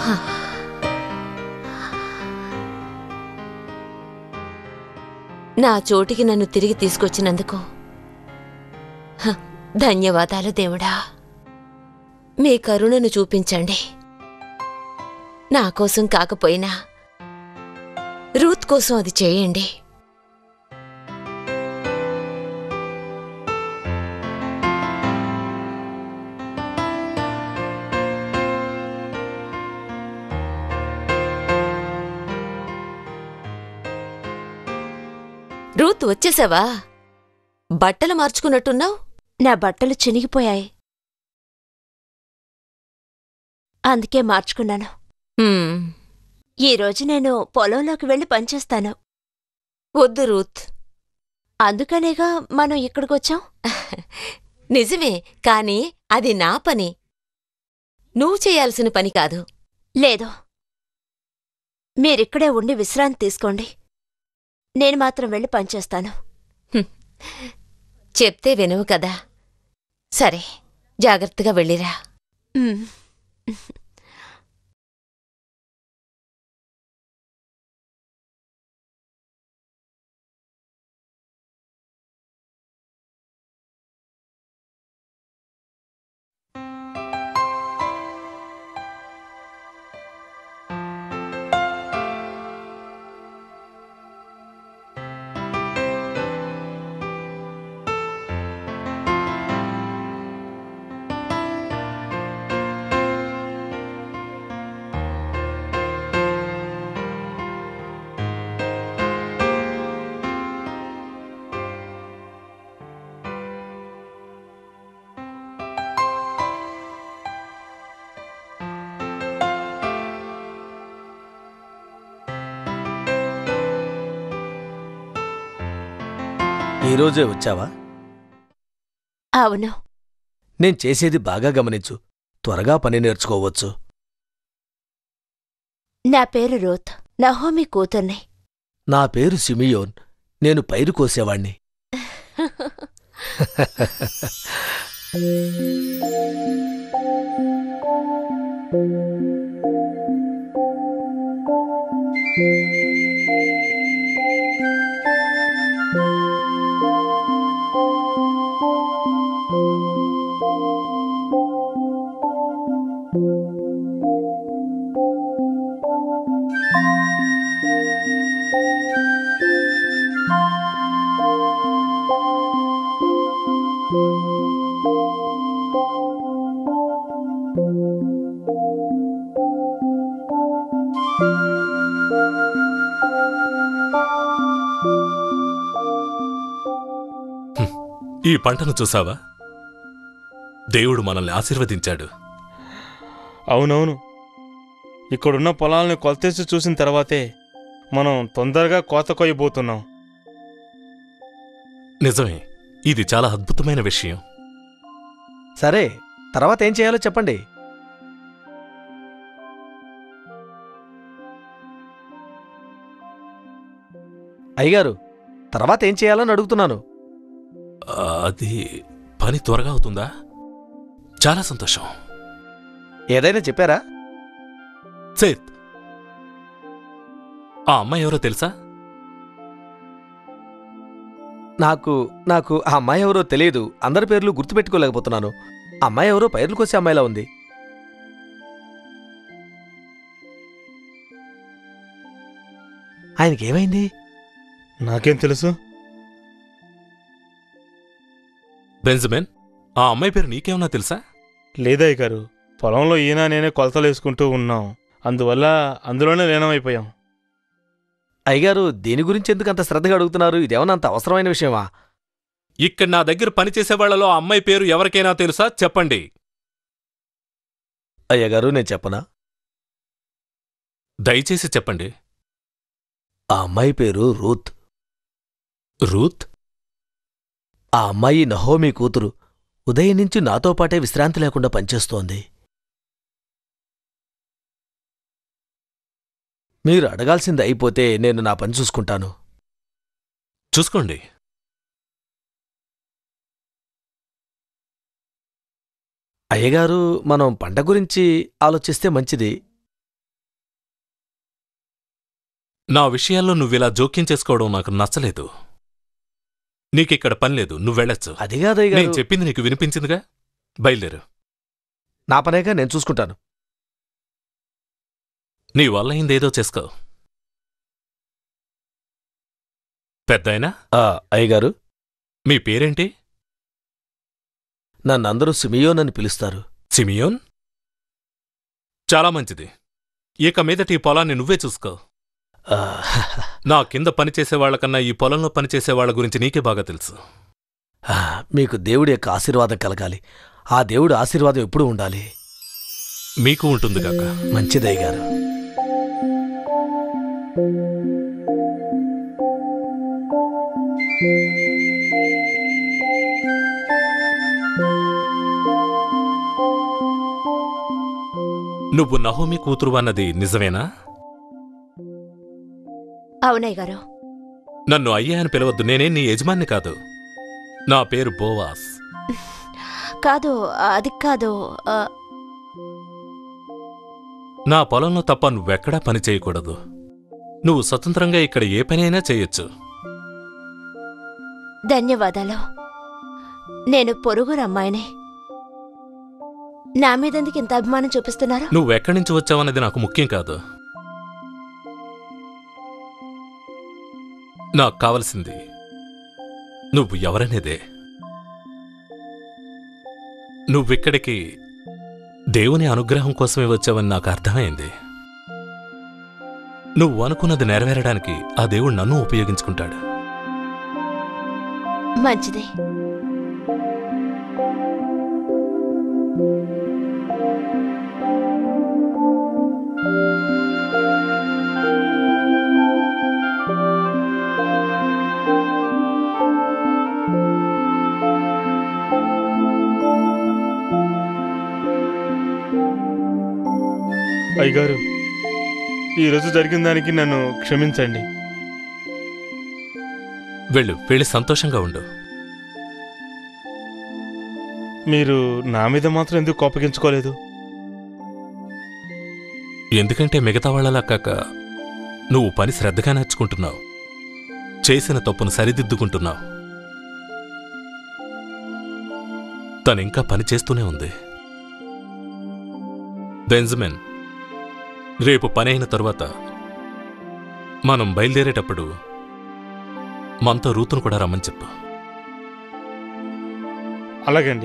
నా చోటికి నన్ను తిరిగి తీసుకొచ్చినందుకు హ, ధన్యవాదాలు దేవుడా మీ కరుణను చూపించండి నా కోసం కాకపోయినా రూత్ కోసం అది చేయండి రూత్ వచ్చేసావా బట్టలు మార్చుకున్నట్టున్నావు నా బట్టలు చినిగిపోయాయి అందుకే మార్చుకున్నాను హ్మ్, ఈ రోజు నేను పొలంలోకి వెళ్ళి పనిచేస్తాను వద్దు రూత్ అందుకనేగా మనం ఇక్కడికొచ్చాం నిజమే కాని అది నా పని నువ్వు చేయాల్సిన పని కాదు లేదు మీరిక్కడే ఉండి విశ్రాంతి తీసుకోండి నేను మాత్రం వెళ్ళి పనిచేస్తాను చెప్తే వినవు కదా సరే జాగ్రత్తగా వెళ్ళిరా ఉమ్. ఈరోజే వచ్చావా అవును నేను చేసేది బాగా గమనించు త్వరగా పని నేర్చుకోవచ్చు నా పేరు రోత్ నహోమి కూతుర్ని నా పేరు సిమియోన్ నేను పైరు కోసేవాణ్ణి ఈ పంటను చూసావా దేవుడు మనల్ని ఆశీర్వదించాడు అవునవును ఇక్కడున్న పొలాలను కొలతేసి చూసిన తర్వాతే మనం తొందరగా కోత కొయ్యబోతున్నాం నిజమే ఇది చాలా అద్భుతమైన విషయం సరే తర్వాత ఏం చేయాలో చెప్పండి అయ్యగారు తర్వాత ఏం చేయాలని అడుగుతున్నాను ఆ, అది పని త్వరగా అవుతుందా చాలా సంతోషం ఏదైనా చెప్పారా సేత్ ఆ అమ్మాయి ఎవరో తెలుసా నాకు నాకు ఆ అమ్మాయి ఎవరో తెలియదు అందరి పేర్లు గుర్తుపెట్టుకోలేకపోతున్నాను ఆ అమ్మాయి ఎవరో పైర్లు కోసే అమ్మాయిలా ఉంది ఆయనకేమైంది నాకేం తెలుసు బెంజమిన్ ఆ అమ్మాయి పేరు నీకేమన్నా తెలుసా లేదయ్య గారు పొలంలో ఈయన నేనే కొలతలు వేసుకుంటూ ఉన్నాం అందువల్ల అందులోనే లీనమైపోయాం అయ్యగారు దీని గురించి ఎందుకు అంత శ్రద్ధగా అడుగుతున్నారు ఇదేమన్నా అంత అవసరమైన విషయమా ఇక్కడ నా దగ్గర పనిచేసే వాళ్ళలో ఆ అమ్మాయి పేరు ఎవరికైనా తెలుసా చెప్పండి అయ్యగారు నేను చెప్పనా దయచేసి చెప్పండి ఆ అమ్మాయి పేరు రూత్ రూత్ ఆ అమ్మాయి నహోమి కూతురు ఉదయం నుంచి నాతో పాటే విశ్రాంతి లేకుండా పనిచేస్తోంది మీరు అడగాల్సింది అయిపోతే నేను నా పని చూసుకుంటాను చూసుకోండి అయ్యగారు మనం పంట గురించి ఆలోచిస్తే మంచిది నా విషయాల్లో నువ్విలా జోక్యం చేసుకోవడం నాకు నచ్చలేదు నీకిక్కడ పని లేదు నువ్వెళ్ళొచ్చు అది కాదయ్య నేను గారు చెప్పింది నీకు వినిపించిందిగా బయలుదేరు నా పనేగా నేను చూసుకుంటాను నీ వల్ల అయిందేదో చేసుకో పెద్దాయనా ఆ, అయ్యగారు మీ పేరేంటి నన్ను అందరూ సిమియోన్ అని పిలుస్తారు సిమియోన్ చాలా మంచిది ఇక మీదట ఈ పొలాన్ని నువ్వే చూసుకో ఆ, నా కింద పనిచేసే వాళ్ళకన్నా ఈ పొలంలో పనిచేసే వాళ్ళ గురించి నీకే బాగా తెలుసు ఆ, మీకు దేవుడి యొక్క ఆశీర్వాదం కలగాలి ఆ దేవుడి ఆశీర్వాదం ఎప్పుడూ ఉండాలి మీకు ఉంటుంది కాక మంచిదయ్య గారు నువ్వు నహోమి కూతురు అన్నది నిజమేనా అవునయ్య గారు నన్ను అయ్యా అని పిలవద్దు నేనే నీ యజమాన్ని కాదు నా పేరు బోవాస్ కాదు అది కాదు ఆ, నా పొలంలో తప్ప నువ్వెక్కడా పని చేయకూడదు నువ్వు స్వతంత్రంగా ఇక్కడ ఏ పనైనా చేయొచ్చు ధన్యవాదాలు నేను పొరుగురు అమ్మాయిని నా మీదెందుకు ఇంత అభిమానం చూపిస్తున్నారు నువ్వెక్కడి నుంచి వచ్చావన్నది నాకు ముఖ్యం కాదు నాకు కావలసింది నువ్వు ఎవరనేదే నువ్విక్కడికి దేవుని అనుగ్రహం కోసమే వచ్చావని నాకు అర్థమైంది నువ్వు అనుకున్నది నెరవేరడానికి ఆ దేవుడు నన్ను ఉపయోగించుకుంటాడు మంచిది అయ్యగారు ఈరోజు జరిగిన దానికి నన్ను క్షమించండి వెళ్ళు వెళ్ళి సంతోషంగా ఉండు మీరు నా మీద మాత్రం ఎందుకు కోపగించుకోలేదు ఎందుకంటే మిగతా వాళ్ళలా కాక నువ్వు పని శ్రద్ధగా నేర్చుకుంటున్నావు చేసిన తప్పును సరిదిద్దుకుంటున్నావు తనింకా పని చేస్తూనే ఉంది బెంజమిన్ రేపు పని అయిన తరువాత మనం బయలుదేరేటప్పుడు మనతో రూతును కూడా రమ్మని చెప్పు అలాగండి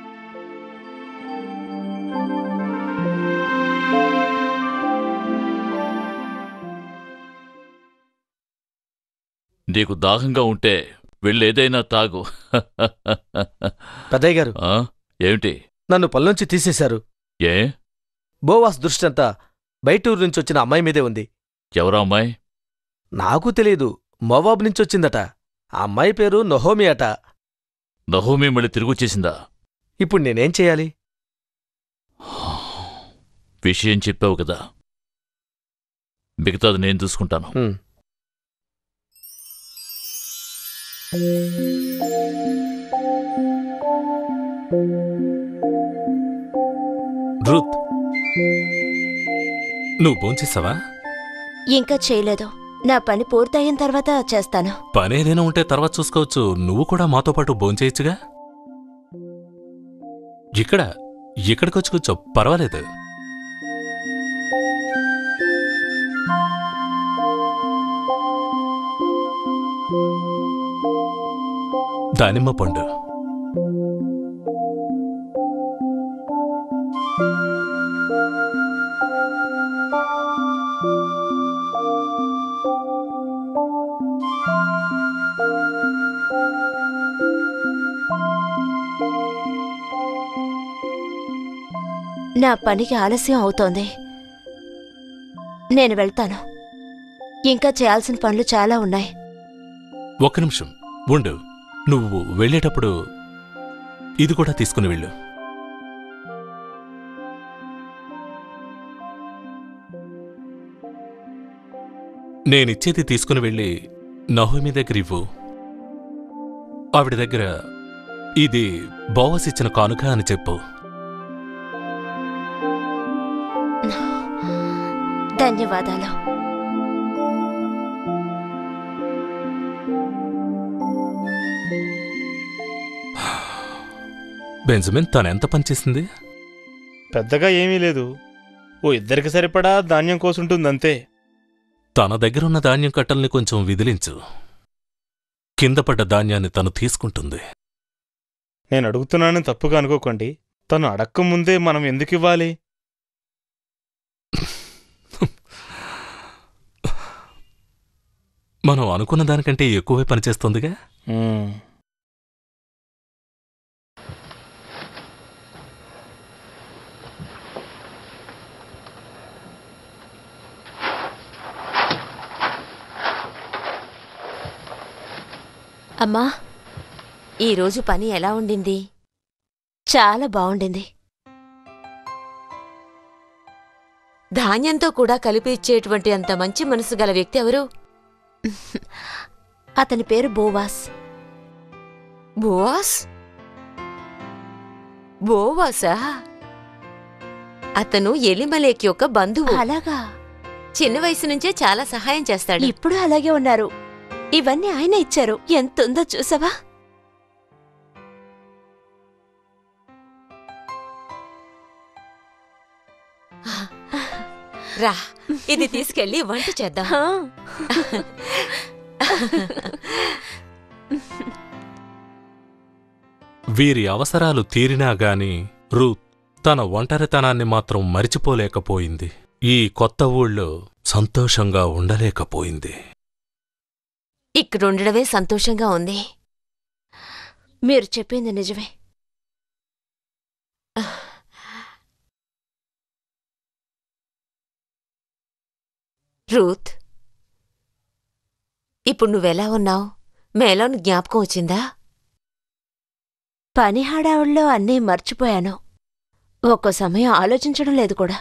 నీకు దాహంగా ఉంటే వెళ్ళేదైనా తాగు పెద్దయ్య గారు ఆ? ఏమిటి నన్ను పొలంలోంచి తీసేశారు ఏ బోవాస్ దృష్టంతా బయటూరు నుంచి వచ్చిన అమ్మాయి మీదే ఉంది ఎవరా అమ్మాయి నాకు తెలియదు మోవాబ్ నుంచి వచ్చిందట ఆ అమ్మాయి పేరు నొహోమి అట నహోమి మళ్ళీ తిరిగొచ్చేసిందా ఇప్పుడు నేనేం చేయాలి విషయం చెప్పావు కదా మిగతాది నేను చూసుకుంటాను హ్మ్. రూత్ నువ్వు భోంచేసావా ఇంకా చేయలేదు నా పని పూర్తయిన తర్వాత చేస్తాను పనేదైనా ఉంటే తర్వాత చూసుకోవచ్చు నువ్వు కూడా మాతో పాటు భోంచేయచ్చుగా ఇక్కడ ఇక్కడికొచ్చి కూర్చో పర్వాలేదు దానిమ్మ పండు నా పనికి ఆలస్యం అవుతోంది నేను వెళ్తాను ఇంకా చేయాల్సిన పనులు చాలా ఉన్నాయి ఒక్క నిమిషం ఉండు నువ్వు వెళ్ళేటప్పుడు ఇది కూడా తీసుకుని వెళ్ళు నేనిచ్చేది తీసుకుని వెళ్ళి నహోమి దగ్గర ఇవ్వు ఆవిడ దగ్గర ఇది బోవస్ ఇచ్చిన కానుక అని చెప్పు ధన్యవాదాలు బెంజమిన్ తనెంత పనిచేసింది పెద్దగా ఏమీ లేదు ఓ ఇద్దరికి సరిపడా ధాన్యం కోసుంటుందంతే తన దగ్గరున్న ధాన్యం కట్టల్ని కొంచెం విదిలించు కింద పడ్డ ధాన్యాన్ని తను తీసుకుంటుంది నేను అడుగుతున్నానని తప్పుగా అనుకోకండి తను అడక్క ముందే మనం ఎందుకు ఇవ్వాలి మనం అనుకున్న దానికంటే ఎక్కువే పనిచేస్తుందిగా మ్మ్. అమ్మా ఈరోజు పని ఎలా ఉండింది చాలా బాగుండింది ధాన్యంతో కూడా కలిపి ఇచ్చేటువంటి అంత మంచి మనసు గల వ్యక్తి ఎవరు అతని పేరు బోవాస్ బోవాస్ బోవాసా అతను ఎలిమలేక్ యొక్క బంధువు అలాగా చిన్న వయసు నుంచే చాలా సహాయం చేస్తాడు ఇప్పుడు అలాగే ఉన్నారు ఇవన్నీ ఆయన ఇచ్చారు ఎంతుందో చూసావా రా ఇది తీసుకెళ్లి వంట చేద్దాం హా. వీరి అవసరాలు తీరినా గాని రూత్ తన ఒంటరితనాన్ని మాత్రం మరిచిపోలేకపోయింది ఈ కొత్త ఊళ్ళో సంతోషంగా ఉండలేకపోయింది ఇక్కడుండడమే సంతోషంగా ఉంది మీరు చెప్పింది నిజమే రూత్ ఇప్పుడు నువ్వెలా ఉన్నావు మేలోని జ్ఞాపకం వచ్చిందా పని హడావుల్లో అన్నీ మర్చిపోయాను ఒక్కో సమయం ఆలోచించడం లేదు కూడా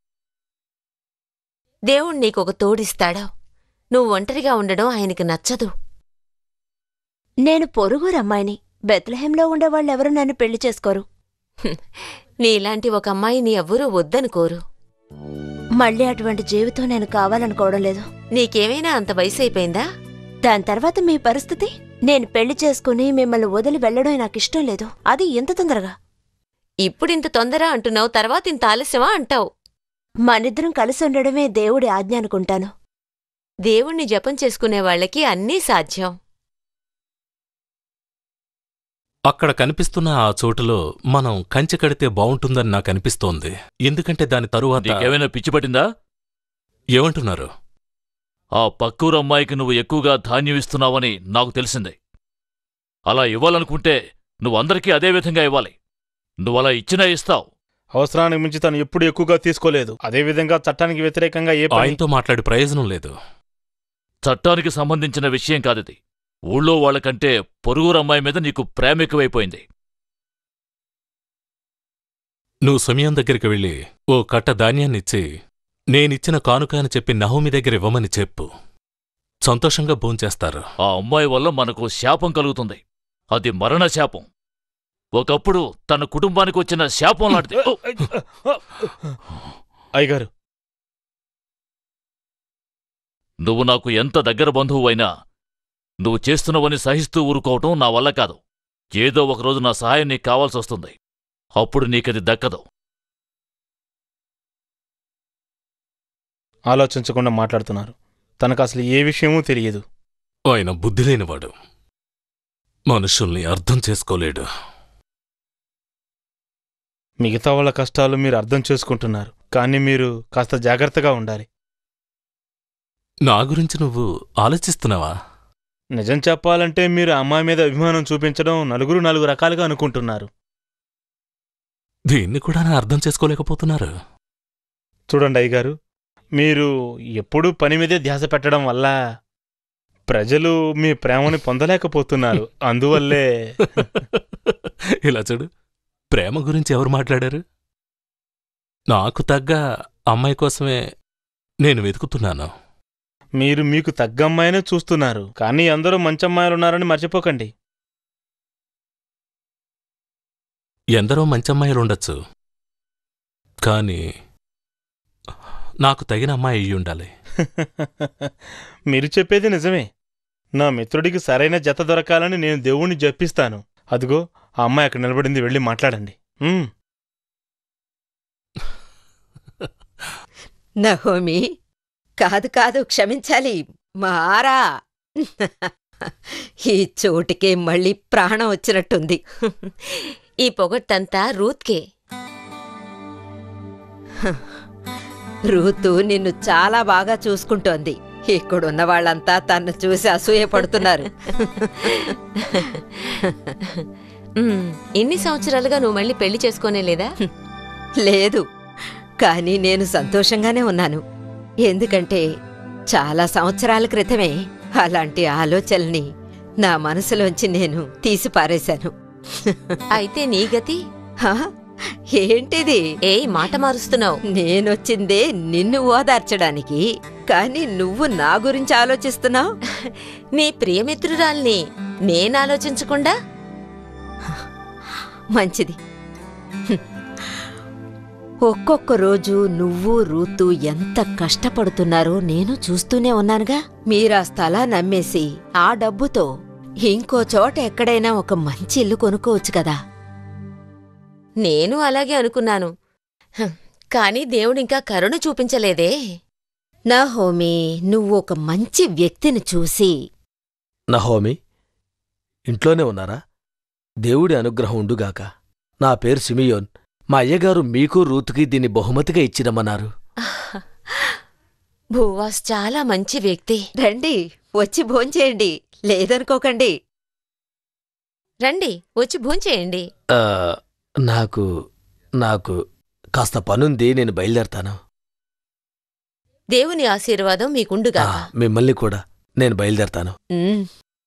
దేవుడు నీకొక తోడిస్తాడు నువ్వు ఒంటరిగా ఉండడం ఆయనకి నచ్చదు నేను పొరుగురమ్మాయిని బెత్లహేంలో ఉండేవాళ్ళెవరూ నన్ను పెళ్లి చేసుకోరు నీలాంటి ఒక అమ్మాయిని ఎవ్వరూ వద్దనుకోరు మళ్ళీ అటువంటి జీవితం నేను కావాలనుకోవడం లేదు నీకేమైనా అంత వయసు అయిపోయిందా దాని తర్వాత మీ పరిస్థితి నేను పెళ్లి చేసుకుని మిమ్మల్ని వదిలి వెళ్ళడం నాకిష్టం లేదు అది ఎంత తొందరగా ఇప్పుడింత తొందర అంటున్నావు తర్వాత ఇంత ఆలస్యమా అంటావు మనిద్దరం కలిసి ఉండడమే దేవుడి ఆజ్ఞ అనుకుంటాను దేవుణ్ణి జపం చేసుకునే వాళ్ళకి అన్నీ సాధ్యం అక్కడ కనిపిస్తున్న ఆ చోటులో మనం కంచె కడితే బావుంటుందని నాకు అనిపిస్తోంది ఎందుకంటే దాని తరువాత నీకేమైనా పిచ్చి పట్టిందా ఏమంటున్నారు ఆ పక్కూరు అమ్మాయికి నువ్వు ఎక్కువగా ధాన్యం ఇస్తున్నావని నాకు తెలిసిందే అలా ఇవ్వాలనుకుంటే నువ్వు అందరికీ అదే విధంగా ఇవ్వాలి నువ్వలా ఇచ్చినా ఇస్తావు అవసరానికి మించి తను ఎప్పుడు ఎక్కువగా తీసుకోలేదు అదేవిధంగా చట్టానికి వ్యతిరేకంగా ఏ పని ఆయనతో మాట్లాడి ప్రయోజనం లేదు చట్టానికి సంబంధించిన విషయం కాదిది ఊళ్ళో వాళ్ళకంటే పొరుగురు అమ్మాయి మీద నీకు ప్రేమ ఎక్కువైపోయింది నువ్వు సమయం దగ్గరికి వెళ్ళి ఓ కట్ట ధాన్యాన్నిచ్చి నేనిచ్చిన కానుక అని చెప్పి నహోమి దగ్గర ఇవ్వమని చెప్పు సంతోషంగా భోంచేస్తారు ఆ అమ్మాయి వల్ల మనకు శాపం కలుగుతుంది అది మరణ శాపం ఒకప్పుడు తన కుటుంబానికి వచ్చిన శాపం లాంటిది ఓ! అయ్యగారు నువ్వు నాకు ఎంత దగ్గర బంధువువైనా నువ్వు చేస్తున్నవని సహిస్తూ ఊరుకోవటం నా వల్ల కాదు ఏదో ఒకరోజు నా సహాయం నీకు కావాల్సొస్తుంది అప్పుడు నీకది దక్కదు ఆలోచించకుండా మాట్లాడుతున్నారు తనకు అసలు ఏ విషయమూ తెలియదు ఆయన బుద్ధి లేనివాడు మనుషుల్ని అర్థం చేసుకోలేడు మిగతా వాళ్ళ కష్టాలు మీరు అర్థం చేసుకుంటున్నారు కానీ మీరు కాస్త జాగ్రత్తగా ఉండాలి నా గురించి నువ్వు ఆలోచిస్తున్నావా నిజం చెప్పాలంటే మీరు ఆ అమ్మాయి మీద అభిమానం చూపించడం నలుగురు నాలుగు రకాలుగా అనుకుంటున్నారు దీన్ని కూడా నా అర్థం చేసుకోలేకపోతున్నారు చూడండి అయ్యగారు మీరు ఎప్పుడూ పని మీదే ధ్యాస పెట్టడం వల్ల ప్రజలు మీ ప్రేమని పొందలేకపోతున్నారు అందువల్లే ఇలా చూడు ప్రేమ గురించి ఎవరు మాట్లాడారు నాకు తగ్గ అమ్మాయి కోసమే నేను వెతుకుతున్నాను మీరు మీకు తగ్గ అమ్మాయినే చూస్తున్నారు కానీ అందరూ మంచి అమ్మాయిలు ఉన్నారని మర్చిపోకండి ఎందరో మంచి అమ్మాయిలు ఉండొచ్చు కానీ నాకు తగిన అమ్మాయి అయ్యి ఉండాలి మీరు చెప్పేది నిజమే నా మిత్రుడికి సరైన జత దొరకాలని నేను దేవుణ్ణి జపిస్తాను అదిగో ఆ అమ్మాయి అక్కడ నిలబడింది వెళ్ళి మాట్లాడండి ఉమ్. నహోమి కాదు కాదు క్షమించాలి మారా ఈ చోటికే మళ్ళీ ప్రాణం వచ్చినట్టుంది ఈ పొగట్టంతా రూత్కే రూతు నిన్ను చాలా బాగా చూసుకుంటోంది ఇక్కడున్న వాళ్ళంతా తన్ను చూసి అసూయపడుతున్నారు ఉమ్, ఇన్ని సంవత్సరాలుగా నువ్వు మళ్ళీ పెళ్లి చేసుకోనే లేదా లేదు కానీ నేను సంతోషంగానే ఉన్నాను ఎందుకంటే చాలా సంవత్సరాల క్రితమే అలాంటి ఆలోచనల్ని నా మనసులోంచి నేను తీసి పారేశాను అయితే నీ గతి హా? ఏంటిది ఏయ్ మాట మారుస్తున్నావు నేనొచ్చిందే నిన్ను ఓదార్చడానికి కానీ నువ్వు నా గురించి ఆలోచిస్తున్నావు నీ ప్రియమిత్రురాల్ని నేనాలోచించకుండా మంచిది హ్మ్. ఒక్కొక్క రోజు నువ్వు రూతు ఎంత కష్టపడుతున్నారో నేను చూస్తూనే ఉన్నానుగా మీరా స్థలాన్ని అమ్మేసి ఆ డబ్బుతో ఇంకో చోట ఎక్కడైనా ఒక మంచి ఇల్లు కొనుక్కోవచ్చు కదా నేను అలాగే అనుకున్నాను హం, కానీ దేవుడింకా కరుణ చూపించలేదే నా హోమీ నువ్వు ఒక మంచి వ్యక్తిని చూసి నహోమి ఇంట్లోనే ఉన్నారా దేవుడి అనుగ్రహం ఉండుగాక నా పేరు సిమియోన్ మా అయ్యగారు మీకు రూతుకి దీన్ని బహుమతిగా ఇచ్చిరమ్మన్నారు భూవాస్ చాలా మంచి వ్యక్తి రండి వచ్చి భోంచేయండి లేదనుకోకండి రండి వచ్చి భోంచేయండి ఆ, నాకు నాకు కాస్త పనుంది నేను బయలుదేరతాను దేవుని ఆశీర్వాదం ఆ, మీకుండుగా మిమ్మల్ని కూడా నేను బయలుదేరతాను ఉమ్.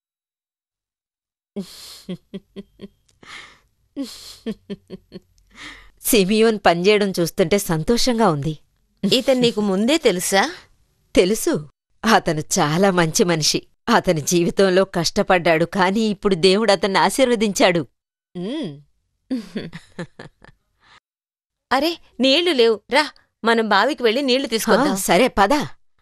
సిమియోన్ పనిచేయడం చూస్తుంటే సంతోషంగా ఉంది ఇతను నీకు ముందే తెలుసా తెలుసు అతను చాలా మంచి మనిషి అతని జీవితంలో కష్టపడ్డాడు కానీ ఇప్పుడు దేవుడు అతన్ని ఆశీర్వదించాడు ఉమ్. అరే నీళ్లు లేవు రా మనం బావికి వెళ్ళి నీళ్లు ఆ, తీసుకొద్దాం సరే పద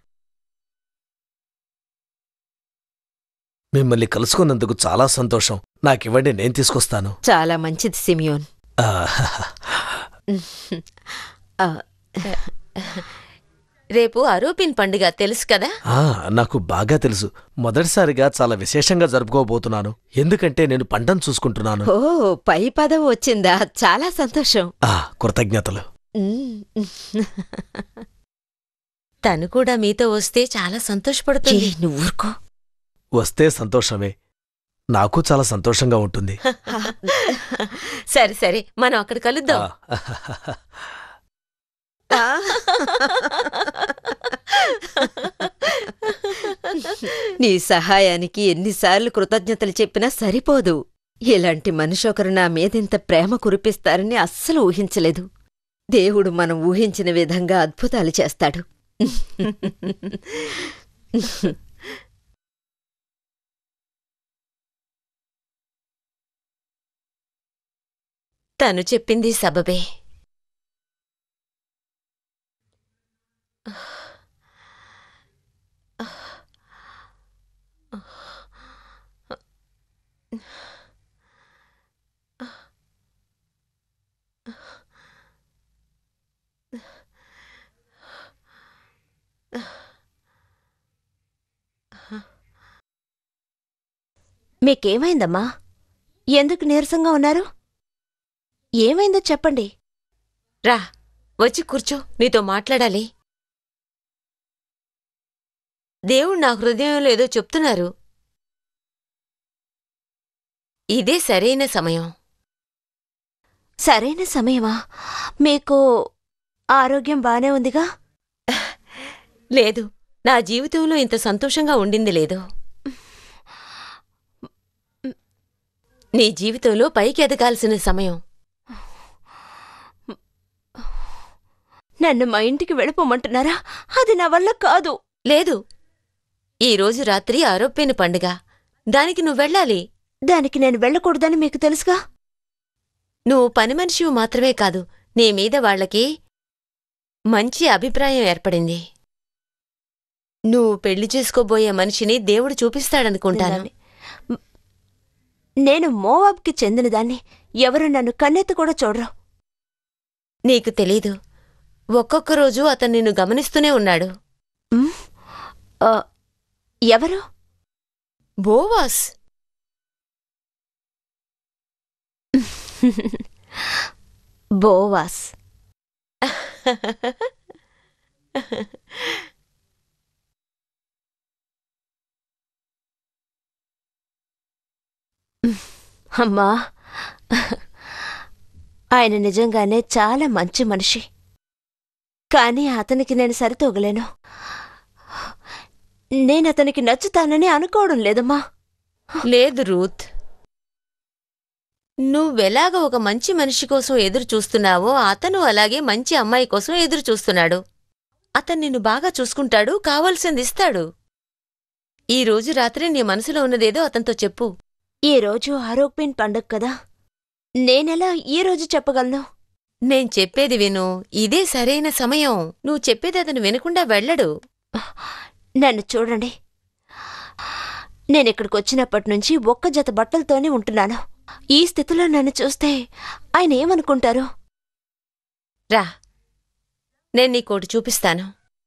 మిమ్మల్ని కలుసుకున్నందుకు చాలా సంతోషం నాకివ్వండి నేను తీసుకొస్తాను చాలా మంచిది సిమియోన్ ఆ, ఆ, రేపు అరూపిన్ పండుగ తెలుసు కదా ఆ, నాకు బాగా తెలుసు మొదటిసారిగా చాలా విశేషంగా జరుపుకోబోతున్నాను ఎందుకంటే నేను పంటను చూసుకుంటున్నాను ఓ పై పదవి వచ్చిందా చాలా సంతోషం ఆ కృతజ్ఞతలు ఉమ్. తను కూడా మీతో వస్తే చాలా ఏ, సంతోషపడుతుంది నువ్వు ఊరుకో వస్తే సంతోషమే నాకు చాలా సంతోషంగా ఉంటుంది సరే సరే మనం అక్కడ కలుద్దాం ఆ, ఆ. నీ సహాయానికి ఎన్నిసార్లు కృతజ్ఞతలు చెప్పినా సరిపోదు ఇలాంటి మనిషి ఒకరు నా మీదింత ప్రేమ కురిపిస్తారని అస్సలు ఊహించలేదు దేవుడు మనం ఊహించిన విధంగా అద్భుతాలు చేస్తాడు తను చెప్పింది సబబే మీకేమైందమ్మా ఎందుకు నీరసంగా ఉన్నారు ఏమైందో చెప్పండి రా వచ్చి కూర్చో నీతో మాట్లాడాలి దేవుడు నా హృదయంలో ఏదో చెప్తున్నారు ఇదే సరైన సమయం సరైన సమయమా మీకు ఆరోగ్యం బానే ఉందిగా లేదు నా జీవితంలో ఇంత సంతోషంగా ఉండింది లేదు నీ జీవితంలో పైకి ఎదగాల్సిన సమయం నన్ను మా ఇంటికి వెళ్ళిపోమంటున్నారా అది నా వల్ల కాదు లేదు ఈ రోజు రాత్రి ఆరోప్యని పండుగ దానికి నువ్వు వెళ్ళాలి దానికి నేను వెళ్ళకూడదని మీకు తెలుసుగా నువ్వు పని మనిషివి మాత్రమే కాదు నీ మీద వాళ్ళకి మంచి అభిప్రాయం ఏర్పడింది నువ్వు పెళ్లి చేసుకోబోయే మనిషిని దేవుడు చూపిస్తాడనుకుంటాను నేను మోవాబ్కి చెందినదాన్ని ఎవరు నన్ను కన్నెత్తి కూడా చూడరు నీకు తెలీదు ఒక్కొక్క రోజు అతను నిన్ను గమనిస్తూనే ఉన్నాడు ఉమ్, ఆ, ఎవరు బోవాస్ బోవాస్ అమ్మా ఆయన నిజంగానే చాలా మంచి మనిషి కానీ అతనికి నేను సరితూగలేను నేను అతనికి నచ్చుతానని అనుకోవడం లేదమ్మా లేదు రూత్ నువ్వెలాగ ఒక మంచి మనిషి కోసం ఎదురు చూస్తున్నావో అతను అలాగే మంచి అమ్మాయి కోసం ఎదురు చూస్తున్నాడు అతను నిన్ను బాగా చూసుకుంటాడు కావాల్సింది ఇస్తాడు ఈ రోజు రాత్రి నీ మనసులో ఉన్నదేదో అతనితో చెప్పు ఈ రోజు ఆరోగ్యన్ పండగ కదా నేనెలా ఈ రోజు చెప్పగలను నేను చెప్పేది విను ఇదే సరైన సమయం నువ్వు చెప్పేది అతను వినకుండా వెళ్ళడు నన్ను చూడండి నేనిక్కడికి వచ్చినప్పటి నుంచి ఒక్క జత బట్టలతోనే ఉంటున్నాను ఈ స్థితిలో నన్ను చూస్తే ఆయన ఏమనుకుంటారు రా నేను నీకోటి చూపిస్తాను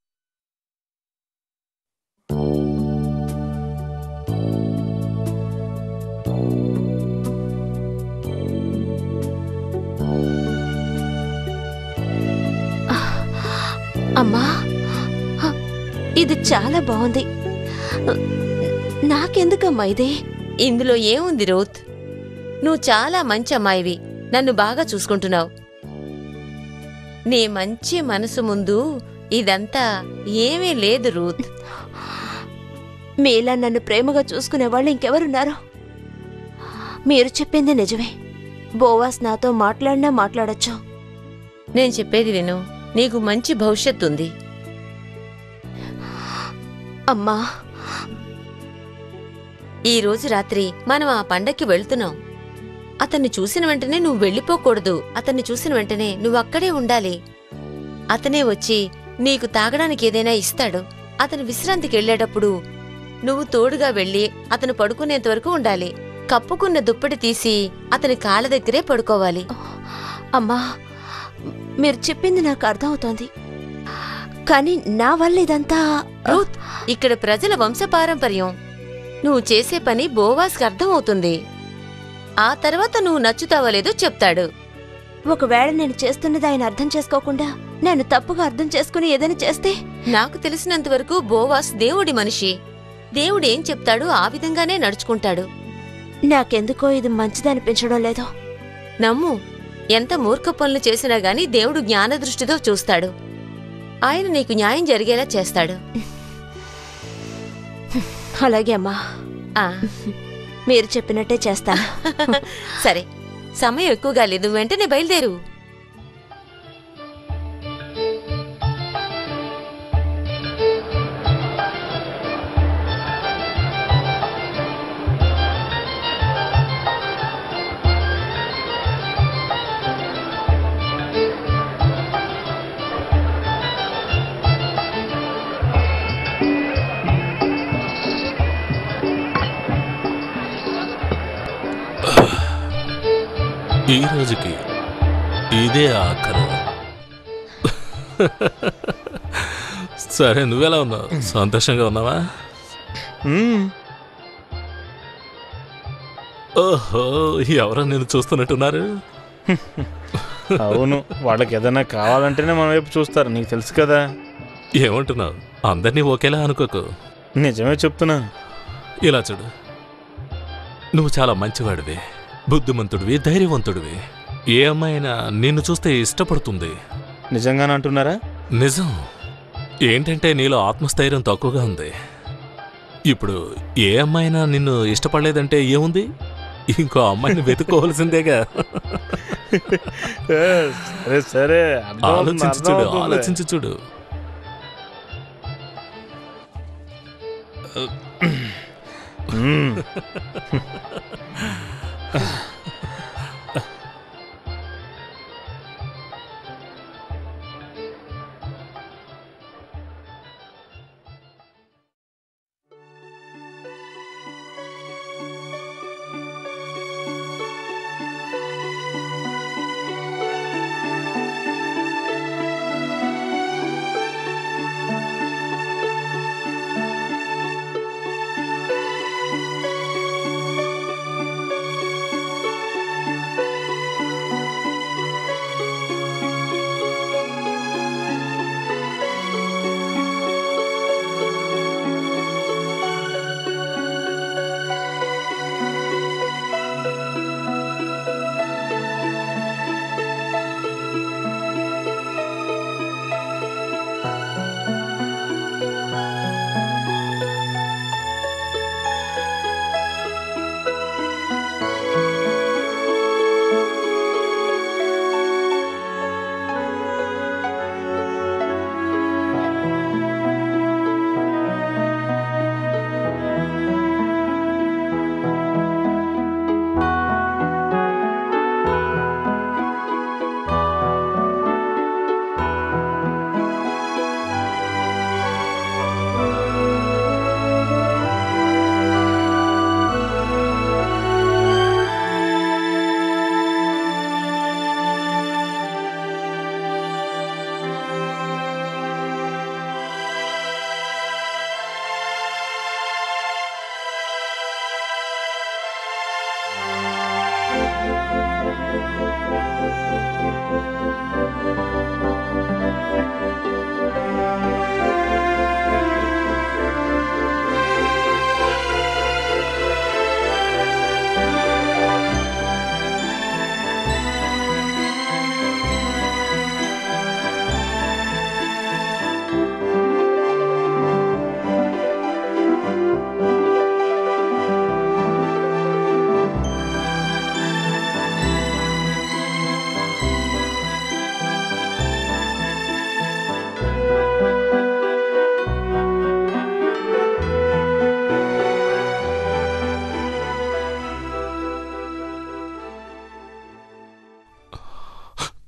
అమ్మా హ, ఇది చాలా బాగుంది నాకెందుకమ్మా ఇది ఇందులో ఏముంది రూత్ నువ్వు చాలా మంచి అమ్మాయివి నన్ను బాగా చూసుకుంటున్నావు నీ మంచి మనసు ముందు ఇదంతా ఏమీ లేదు రూత్ మీలా నన్ను ప్రేమగా చూసుకునే వాళ్ళు ఇంకెవరున్నారు మీరు చెప్పింది నిజమే బోవాస్ నాతో మాట్లాడినా మాట్లాడొచ్చు నేను చెప్పేది విను నీకు మంచి భవిష్యత్తు ఉంది అమ్మా ఈ రోజు రాత్రి మనం ఆ పండక్కి వెళ్తున్నాం అతన్ని చూసిన వెంటనే నువ్వు వెళ్ళిపోకూడదు అతన్ని చూసిన వెంటనే నువ్వు అక్కడే ఉండాలి అతనే వచ్చి నీకు తాగడానికి ఏదైనా ఇస్తాడు అతను విశ్రాంతికి వెళ్ళేటప్పుడు నువ్వు తోడుగా వెళ్ళి అతను పడుకునేంత వరకు ఉండాలి కప్పుకున్న దుప్పటి తీసి అతని కాళ్ళ దగ్గరే పడుకోవాలి అమ్మా మీరు చెప్పింది నాకు అర్థమవుతోంది కానీ నా వల్ల ఇదంతా రూత్ ఇక్కడ ప్రజల వంశపారంపర్యం నువ్వు చేసే పని బోవాస్కి అర్థమవుతుంది ఆ తర్వాత నువ్వు నచ్చుతావో లేదో చెప్తాడు ఒకవేళ నేను చేస్తున్నది ఆయన అర్థం చేసుకోకుండా నేను తప్పుగా అర్థం చేసుకుని ఏదైనా చేస్తే నాకు తెలిసినంత వరకు బోవాస్ దేవుడి మనిషి దేవుడు ఏం చెప్తాడో ఆ విధంగానే నడుచుకుంటాడు నాకెందుకో ఇది మంచిదనిపించడం లేదు నమ్ము ఎంత మూర్ఖ పనులు చేసినా గాని దేవుడు జ్ఞానదృష్టితో చూస్తాడు ఆయన నీకు న్యాయం జరిగేలా చేస్తాడు అలాగే అమ్మా ఆ మీరు చెప్పినట్టే చేస్తాను సరే సమయం ఎక్కువగా లేదు వెంటనే బయలుదేరు ఈ రోజుకి ఇదే ఆఖరు సరే నువ్వెలా ఉన్నావు సంతోషంగా ఉన్నావా మ్మ్. ఓహో ఎవరో నేను చూస్తున్నట్టున్నారు అవును వాళ్ళకి ఏదైనా కావాలంటేనే మన వైపు చూస్తారు నీకు తెలుసు కదా ఏమంటున్నావు అందరినీ ఒకేలా అనుకోకు నిజమే చెప్తున్నాను ఇలా చూడు నువ్వు చాలా మంచివాడివి బుద్ధిమంతుడివి ధైర్యవంతుడివి ఏ అమ్మాయినా నిన్ను చూస్తే ఇష్టపడుతుంది నిజంగానే అంటున్నారా నిజం ఏంటంటే నీలో ఆత్మస్థైర్యం తక్కువగా ఉంది ఇప్పుడు ఏ అమ్మాయినా నిన్ను ఇష్టపడలేదంటే ఏముంది ఇంకో అమ్మాయిని వెతుక్కోవాల్సిందేగా ఏ, సరే సరే అర్థమవుతుంది, ఆలోచించు చూడు అర్థమవుతుంది. ఆలోచించు చూడు మ్మ్.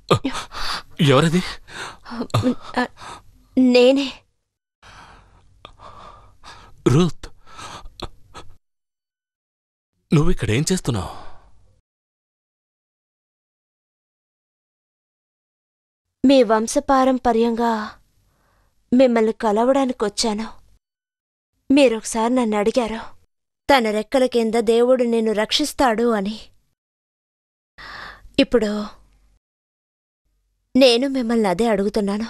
ఎవరది ఆ, నేనే రూత్ నువ్వు ఇక్కడ ఏం చేస్తున్నావు మీ వంశపారంపర్యంగా మిమ్మల్ని కలవడానికి వచ్చాను మీరొకసారి నన్ను అడిగారు తన రెక్కల కింద దేవుడు నిన్ను రక్షిస్తాడు అని ఇప్పుడు నేను మిమ్మల్ని అదే అడుగుతున్నాను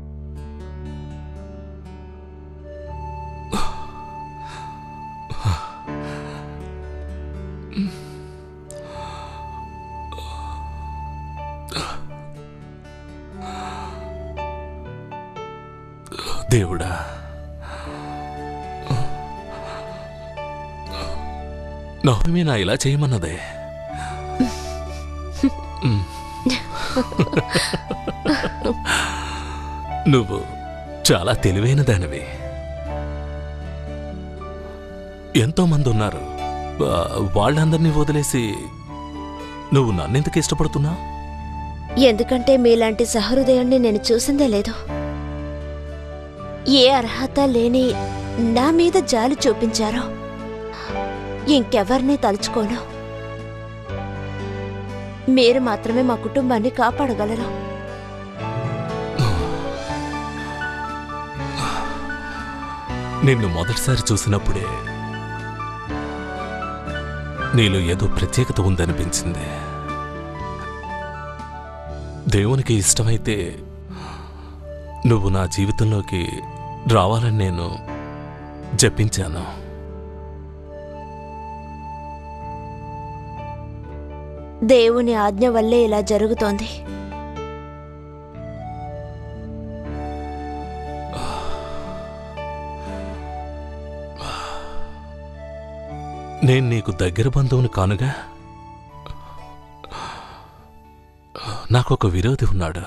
దేవుడా నవమి నా ఇలా చేయమన్నదే మ్. నువ్వు చాలా తెలివైన దానివి ఎంతో మంది ఉన్నారు ఆ, వాళ్ళందరినీ వదిలేసి నువ్వు నన్నెందుకు ఇష్టపడుతున్నా ఎందుకంటే మీలాంటి సహృదయాన్ని నేను చూసిందే లేదు ఏ అర్హత లేని నా మీద జాలి చూపించారో ఇంకెవర్నీ తలుచుకోను మీరు మాత్రమే మా కుటుంబాన్ని కాపాడగలరు నిన్ను మొదటిసారి చూసినప్పుడే నీలో ఏదో ప్రత్యేకత ఉందనిపించింది దేవునికి ఇష్టమైతే నువ్వు నా జీవితంలోకి రావాలని నేను జపించాను దేవుని ఆజ్ఞ వల్లే ఇలా జరుగుతోంది నేను నీకు దగ్గర బంధువుని కానుగా నాకు ఒక విరోధి ఉన్నాడు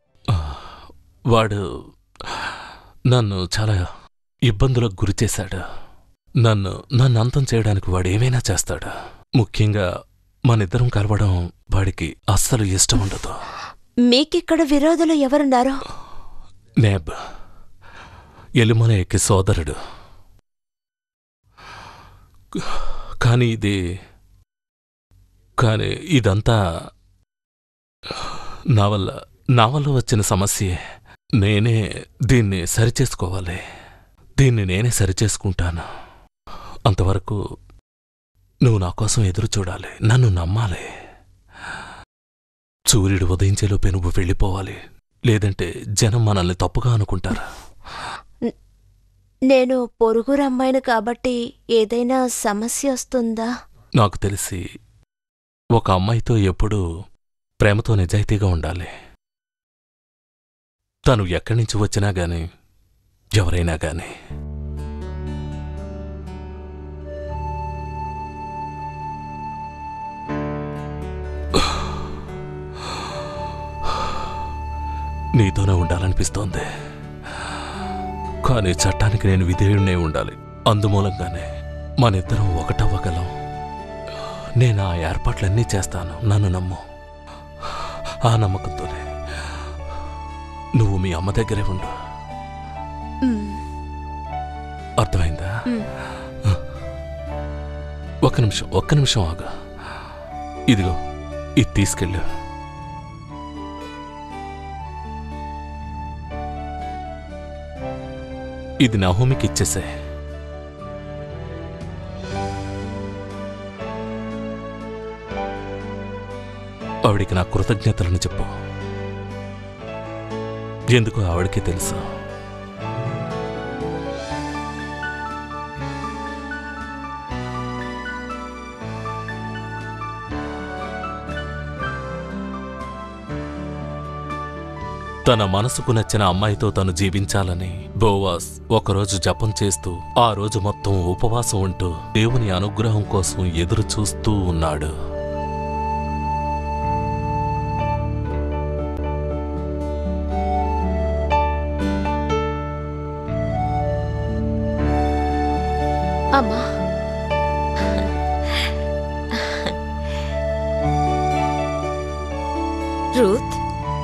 వాడు నన్ను చాలా ఇబ్బందులకు గురి చేశాడు నన్ను నన్ను అంతం చేయడానికి వాడు ఏమైనా చేస్తాడు ముఖ్యంగా మనిద్దరం కలవడం వాడికి అస్సలు ఇష్టం ఉండదు మీకిక్కడ విరోధులు ఎవరున్నారు నేబ్ ఎలిమల ఎక్కి సోదరుడు కానీ ఇది కానీ ఇదంతా నా వల్ల నా వల్ల వచ్చిన సమస్యే నేనే దీన్ని సరిచేసుకోవాలి దీన్ని నేనే సరిచేసుకుంటాను అంతవరకు నువ్వు నా కోసం ఎదురు చూడాలి నన్ను నమ్మాలి సూర్యుడు ఉదయించేలోపే నువ్వు వెళ్ళిపోవాలి లేదంటే జనం మనల్ని తప్పుగా అనుకుంటారు నేను పొరుగురు అమ్మాయిని కాబట్టి ఏదైనా సమస్య వస్తుందా నాకు తెలిసి ఒక అమ్మాయితో ఎప్పుడూ ప్రేమతో నిజాయితీగా ఉండాలి తను ఎక్కడి నుంచి వచ్చినా గాని ఎవరైనా గాని నీతోనే ఉండాలనిపిస్తోంది కానీ చట్టానికి నేను విధేయుడినే ఉండాలి అందుమూలంగానే మనిద్దరం ఒకటవ్వగలం నేను ఆ ఏర్పాట్లన్నీ చేస్తాను నన్ను నమ్ము ఆ నమ్మకంతోనే నువ్వు మీ అమ్మ దగ్గరే ఉండు మ్, అర్థమైందా మ్. ఒక్క నిమిషం ఒక్క నిమిషం ఆగా ఇదిగో ఇది తీసుకెళ్ళు ఇది నహోమికి ఇచ్చేసే ఆవిడికి నా కృతజ్ఞతలను చెప్పు ఎందుకు ఆవిడకే తెలుసు తన మనసుకు నచ్చిన అమ్మాయితో తను జీవించాలని బోవాస్ ఒకరోజు జపం చేస్తూ ఆ రోజు మొత్తం ఉపవాసం ఉంటూ దేవుని అనుగ్రహం కోసం ఎదురు చూస్తూ ఉన్నాడు అమ్మా రూత్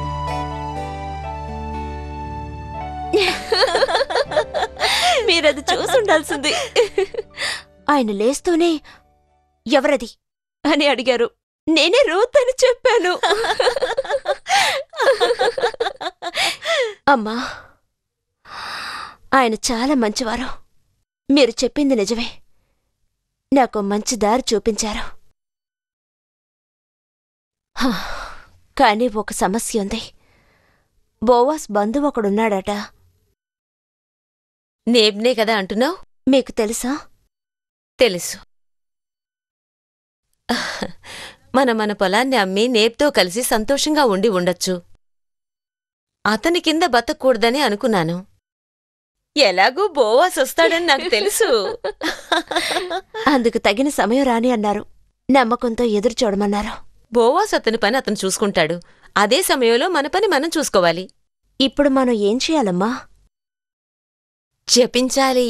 మీరది చూసుండాల్సింది ఆయన లేస్తూనే ఎవరది అని అడిగారు నేనే రూత్ అని చెప్పాను అమ్మా ఆయన చాలా మంచివారు మీరు చెప్పింది నిజమే నాకు మంచి దారి చూపించారు హా, కానీ ఒక సమస్య ఉంది బోవాస్ బంధువు ఒకడున్నాడట నేబ్నే కదా అంటున్నావు మీకు తెలుసా తెలుసు మన మన పొలాన్ని అమ్మి నేబ్తో కలిసి సంతోషంగా ఉండి ఉండొచ్చు అతని కింద బతకూడదని అనుకున్నాను ఎలాగూ బోవాస్ వస్తాడని నాకు తెలుసు అందుకు తగిన సమయం రాని అన్నారు నమ్మకంతో ఎదురు చూడమన్నారు బోవాస్ అతని పని అతను చూసుకుంటాడు అదే సమయంలో మన పని మనం చూసుకోవాలి ఇప్పుడు మనం ఏం చేయాలమ్మా జపించాలి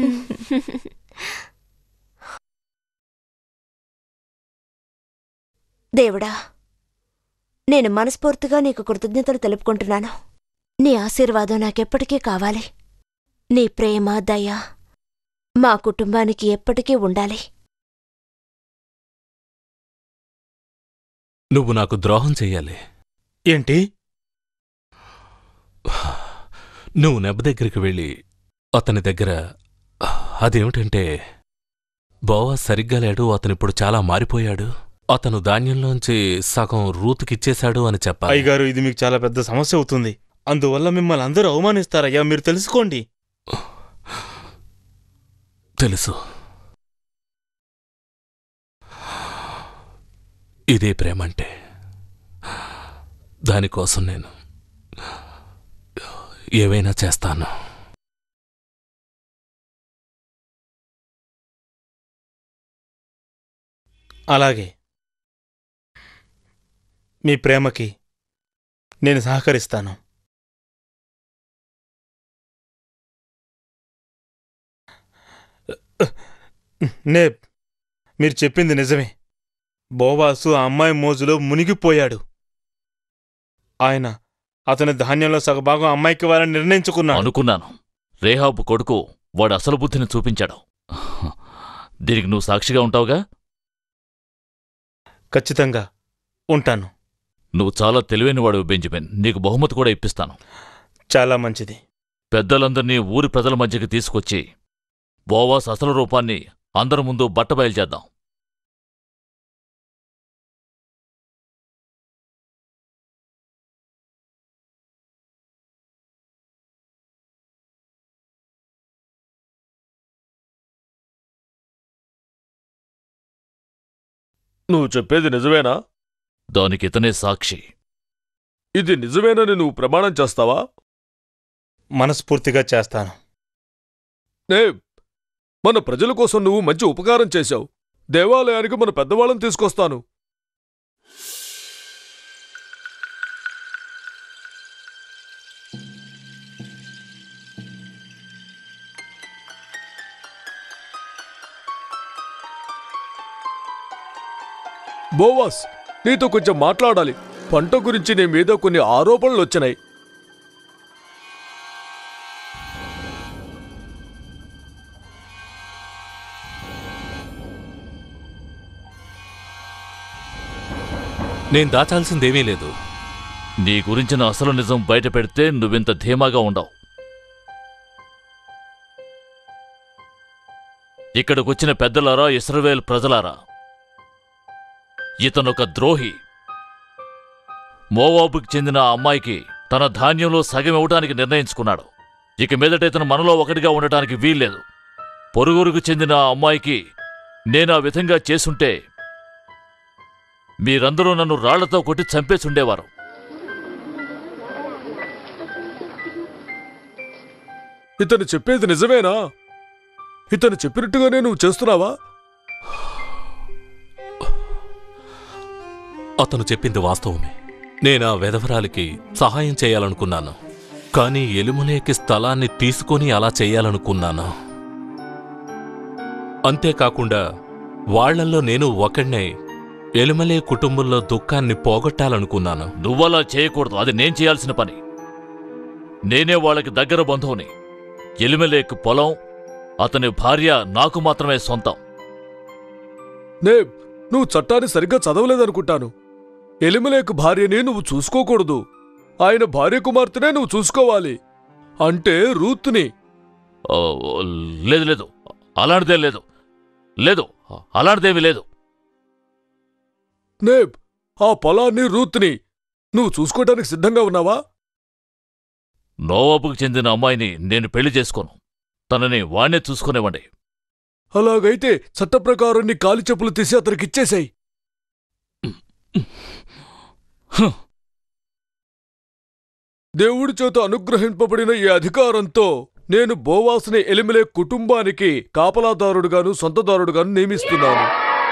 దేవుడా నేను మనస్ఫూర్తిగా నీకు కృతజ్ఞతలు తెలుపుకుంటున్నాను నీ ఆశీర్వాదం నాకెప్పటికీ కావాలి నీ ప్రేమ దయ మా కుటుంబానికి ఎప్పటికీ ఉండాలి నువ్వు నాకు ద్రోహం చెయ్యాలి ఏంటి నువ్వు నెబ్బ దగ్గరికి వెళ్ళి అతని దగ్గర అదేమిటంటే బోవా సరిగ్గా లేడు అతనిప్పుడు చాలా మారిపోయాడు అతను ధాన్యంలోంచి సగం రూతుకిచ్చేశాడు అని చెప్పాలి అయ్యగారు ఇది మీకు చాలా పెద్ద సమస్య అవుతుంది అందువల్ల మిమ్మల్ని అందరూ అవమానిస్తారయ్యా మీరు తెలుసుకోండి తెలుసు ఇదే ప్రేమంటే దానికోసం నేను ఏవైనా చేస్తాను అలాగే మీ ప్రేమకి నేను సహకరిస్తాను నేబ్ మీరు చెప్పింది నిజమే బోవాసు ఆ అమ్మాయి మోజులో మునిగిపోయాడు ఆయన అతని ధాన్యంలో సగభాగం అమ్మాయికి ఇవ్వాలని నిర్ణయించుకున్నాడు అనుకున్నాను రేహాబు కొడుకు వాడు అసలు బుద్ధిని చూపించాడు దీనికి నువ్వు సాక్షిగా ఉంటావుగా ఖచ్చితంగా ఉంటాను నువ్వు చాలా తెలివైనవాడు బెంజమిన్ నీకు బహుమతి కూడా ఇప్పిస్తాను చాలా మంచిది పెద్దలందర్నీ ఊరి ప్రజల మధ్యకి తీసుకొచ్చి బోవాస్ అసలు రూపాన్ని అందరి ముందు బట్టబయలు చేద్దాం నువ్వు చెప్పేది నిజమేనా దానికి ఇతనే సాక్షి ఇది నిజమేనని నువ్వు ప్రమాణం చేస్తావా మనస్ఫూర్తిగా చేస్తాను నే మన ప్రజల కోసం నువ్వు మంచి ఉపకారం చేశావు దేవాలయానికి మన పెద్దవాళ్ళని తీసుకొస్తాను బోవాస్ నీతో కొంచెం మాట్లాడాలి పంట గురించి నీ మీద కొన్ని ఆరోపణలు వచ్చినాయి నేను దాచాల్సిందేమీ లేదు నీ గురించిన అసలు నిజం బయట పెడితే నువ్వింత ధీమాగా ఉండవు ఇక్కడికొచ్చిన పెద్దలారా ఇస్రవేల్ ప్రజలారా ఇతనొక ద్రోహి మోవాబుకి చెందిన ఆ అమ్మాయికి తన ధాన్యంలో సగం ఇవ్వటానికి నిర్ణయించుకున్నాడు ఇక మీదట ఇతను మనలో ఒకటిగా ఉండటానికి వీల్లేదు పొరుగురుకు చెందిన ఆ అమ్మాయికి నేను ఆ విధంగా చేసుంటే మీరందరూ నన్ను రాళ్లతో కొట్టి చంపేసుండేవారు ఇతను చెప్పేది నిజమేనా ఇతను చెప్పినట్టుగానే నువ్వు చేస్తున్నావా అతను చెప్పింది వాస్తవమే నేను ఆ వెధవరాలికి సహాయం చేయాలనుకున్నాను కానీ ఎలుమలేకి స్థలాన్ని తీసుకొని అలా చేయాలనుకున్నాను అంతేకాకుండా వాళ్ళల్లో నేను ఒకడినే ఎలుమలే కుటుంబంలో దుఃఖాన్ని పోగొట్టాలనుకున్నాను నువ్వలా చేయకూడదు అది నేను చేయాల్సిన పని నేనే వాళ్ళకి దగ్గర బంధువుని ఎలిమెలేక్ పొలం అతని భార్య నాకు మాత్రమే సొంతం నేబ్ నువ్వు చట్టాన్ని సరిగ్గా చదవలేదనుకుంటాను ఎలిమలేకు భార్యని నువ్వు చూసుకోకూడదు ఆయన భార్య కుమార్తెనే నువ్వు చూసుకోవాలి అంటే రూత్ని ఓ, లేదు లేదు అలాంటిదే లేదు లేదు అలాంటిదేమీ లేదు నేబ్ ఆ పొలాన్ని రూత్ని నువ్వు చూసుకోవడానికి సిద్ధంగా ఉన్నావా నోవాబుకు చెందిన అమ్మాయిని నేను పెళ్లి చేసుకోను తనని వాణ్ణే చూసుకునేవ్వండి అలాగైతే చట్ట ప్రకారం నీ కాలి చెప్పులు తీసి అతనికి ఇచ్చేసాయి దేవుడి చేత అనుగ్రహింపబడిన ఈ అధికారంతో నేను బోవాసుని ఎలిమిలే కుటుంబానికి కాపలాదారుడుగాను సొంతదారుడుగాను నియమిస్తున్నాను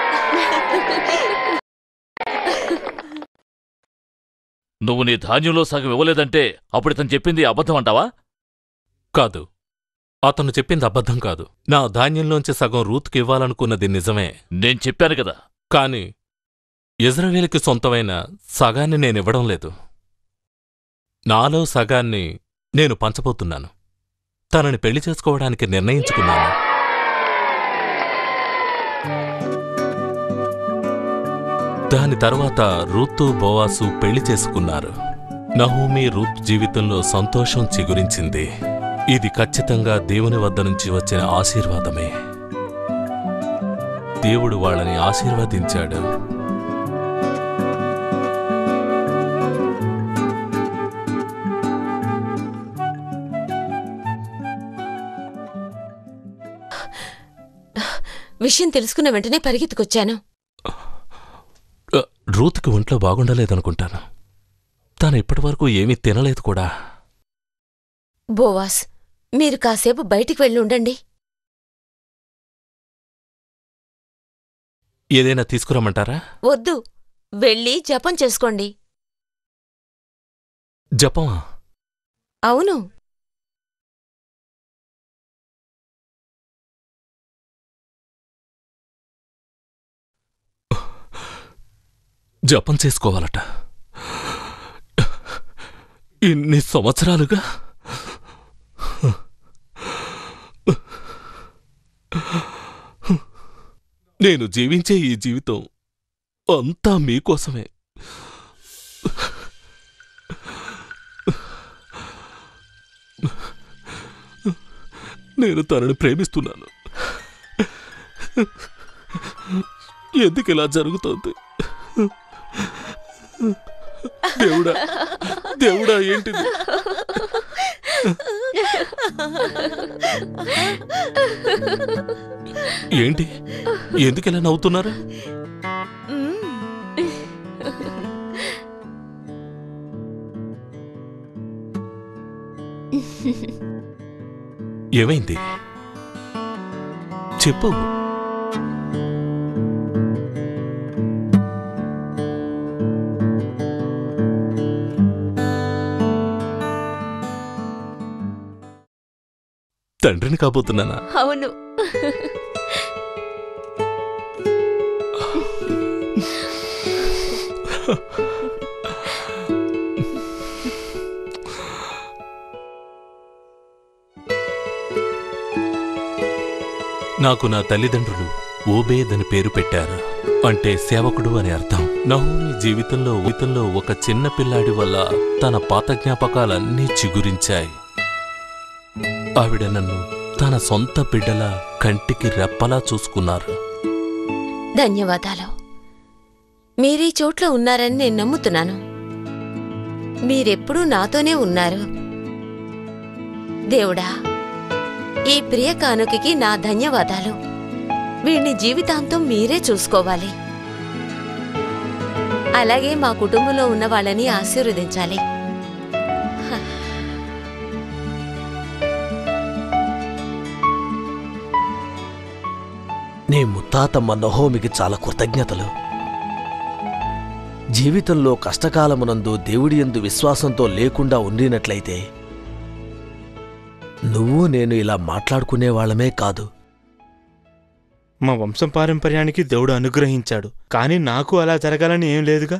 నువ్వు నీ ధాన్యంలో సగం ఇవ్వలేదంటే అప్పుడు ఇతను చెప్పింది అబద్ధం అంటావా కాదు అతను చెప్పింది అబద్ధం కాదు నా ధాన్యంలోంచి సగం రూత్కి ఇవ్వాలనుకున్నది నిజమే నేను చెప్పాను కదా కాని ఇజ్రాయేలుకి సొంతమైన సగాన్ని నేనివ్వడం లేదు నాలో సగాన్ని నేను పంచబోతున్నాను తనని పెళ్లి చేసుకోవడానికి నిర్ణయించుకున్నాను దాని తర్వాత రూతు బోవాసు పెళ్లి చేసుకున్నారు నహూమి రూత్ జీవితంలో సంతోషం చిగురించింది ఇది ఖచ్చితంగా దేవుని వద్ద నుంచి వచ్చిన ఆశీర్వాదమే దేవుడు వాళ్ళని ఆశీర్వదించాడు విషయం తెలుసుకున్న వెంటనే పరిగెత్తుకొచ్చాను అ, రూత్కి ఒంట్లో బాగుండలేదనుకుంటాను తాను ఇప్పటివరకు ఏమీ తినలేదు కూడా బోవాస్ మీరు కాసేపు బయటికి వెళ్ళి ఉండండి ఏదైనా తీసుకురమ్మంటారా వద్దు వెళ్ళి జపం చేసుకోండి జపమా అవును జపం చేసుకోవాలట ఇన్ని సంవత్సరాలుగా నేను జీవించే ఈ జీవితం అంతా మీకోసమే నేను తనని ప్రేమిస్తున్నాను ఎందుకు ఇలా జరుగుతోంది దేవుడా దేవుడా ఏంటిది ఏంటి ఎందుకు ఇలా నవ్వుతున్నారు ఏమైంది చెప్పు తండ్రిని కాబోతున్నానా అవును నాకు నా తల్లిదండ్రులు ఓబేద్ అని పేరు పెట్టారు అంటే సేవకుడు అని అర్థం నహూమి జీవితంలో జీవితంలో ఒక చిన్న పిల్లాడి వల్ల తన పాత జ్ఞాపకాలన్నీ చిగురించాయి ఆవిడ నన్ను తన సొంత బిడ్డల కంటికి రెప్పలా చూసుకున్నారు ధన్యవాదాలు మీరీ చోట్ల ఉన్నారని నేను నమ్ముతున్నాను మీరెప్పుడూ నాతోనే ఉన్నారు దేవుడా ఈ ప్రియ కానుకకి నా ధన్యవాదాలు వీణ్ణి జీవితాంతం మీరే చూసుకోవాలి అలాగే మా కుటుంబంలో ఉన్న వాళ్ళని ఆశీర్వదించాలి నీ ముత్తాతమ్మ నహోమికి చాలా కృతజ్ఞతలు జీవితంలో కష్టకాలమునందు దేవుడి యందు విశ్వాసంతో లేకుండా ఉండినట్లయితే నువ్వు నేను ఇలా మాట్లాడుకునేవాళ్లమే కాదు మా వంశం పారంపర్యానికి దేవుడు అనుగ్రహించాడు కానీ నాకు అలా జరగాలని ఏం లేదుగా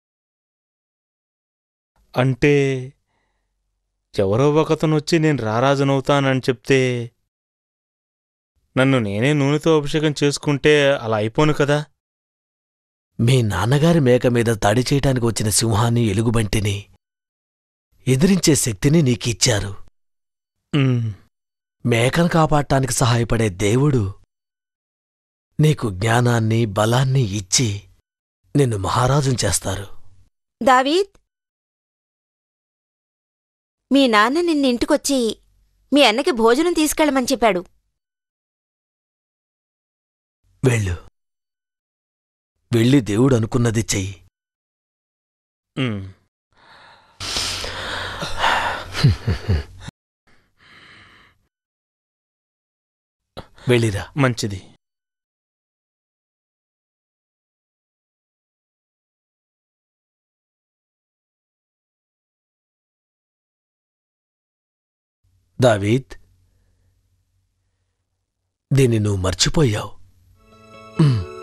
అంటే ఎవరో ఒకతను వచ్చి నేను రారాజునవుతానని చెప్తే నన్ను నేనే నూనెతో అభిషేకం చేసుకుంటే అలా అయిపోను కదా మీ నాన్నగారి మేక మీద దాడి చేయటానికి వచ్చిన సింహాన్ని ఎలుగుబంటిని ఎదిరించే శక్తిని నీకిచ్చారు ఉమ్, మేకను కాపాడటానికి సహాయపడే దేవుడు నీకు జ్ఞానాన్ని బలాన్ని ఇచ్చి నిన్ను మహారాజుని చేస్తారు దావీద్ మీ నాన్న నిన్న ఇంటికొచ్చి మీ అన్నకి భోజనం తీసుకెళ్ళమని చెప్పాడు వెళ్ళు వెళ్ళి దేవుడు అనుకున్నది చెయ్యి ఉమ్. వెళ్ళిరా మంచిది దావీద్ దీన్ని నువ్వు మర్చిపోయావు ఉమ్.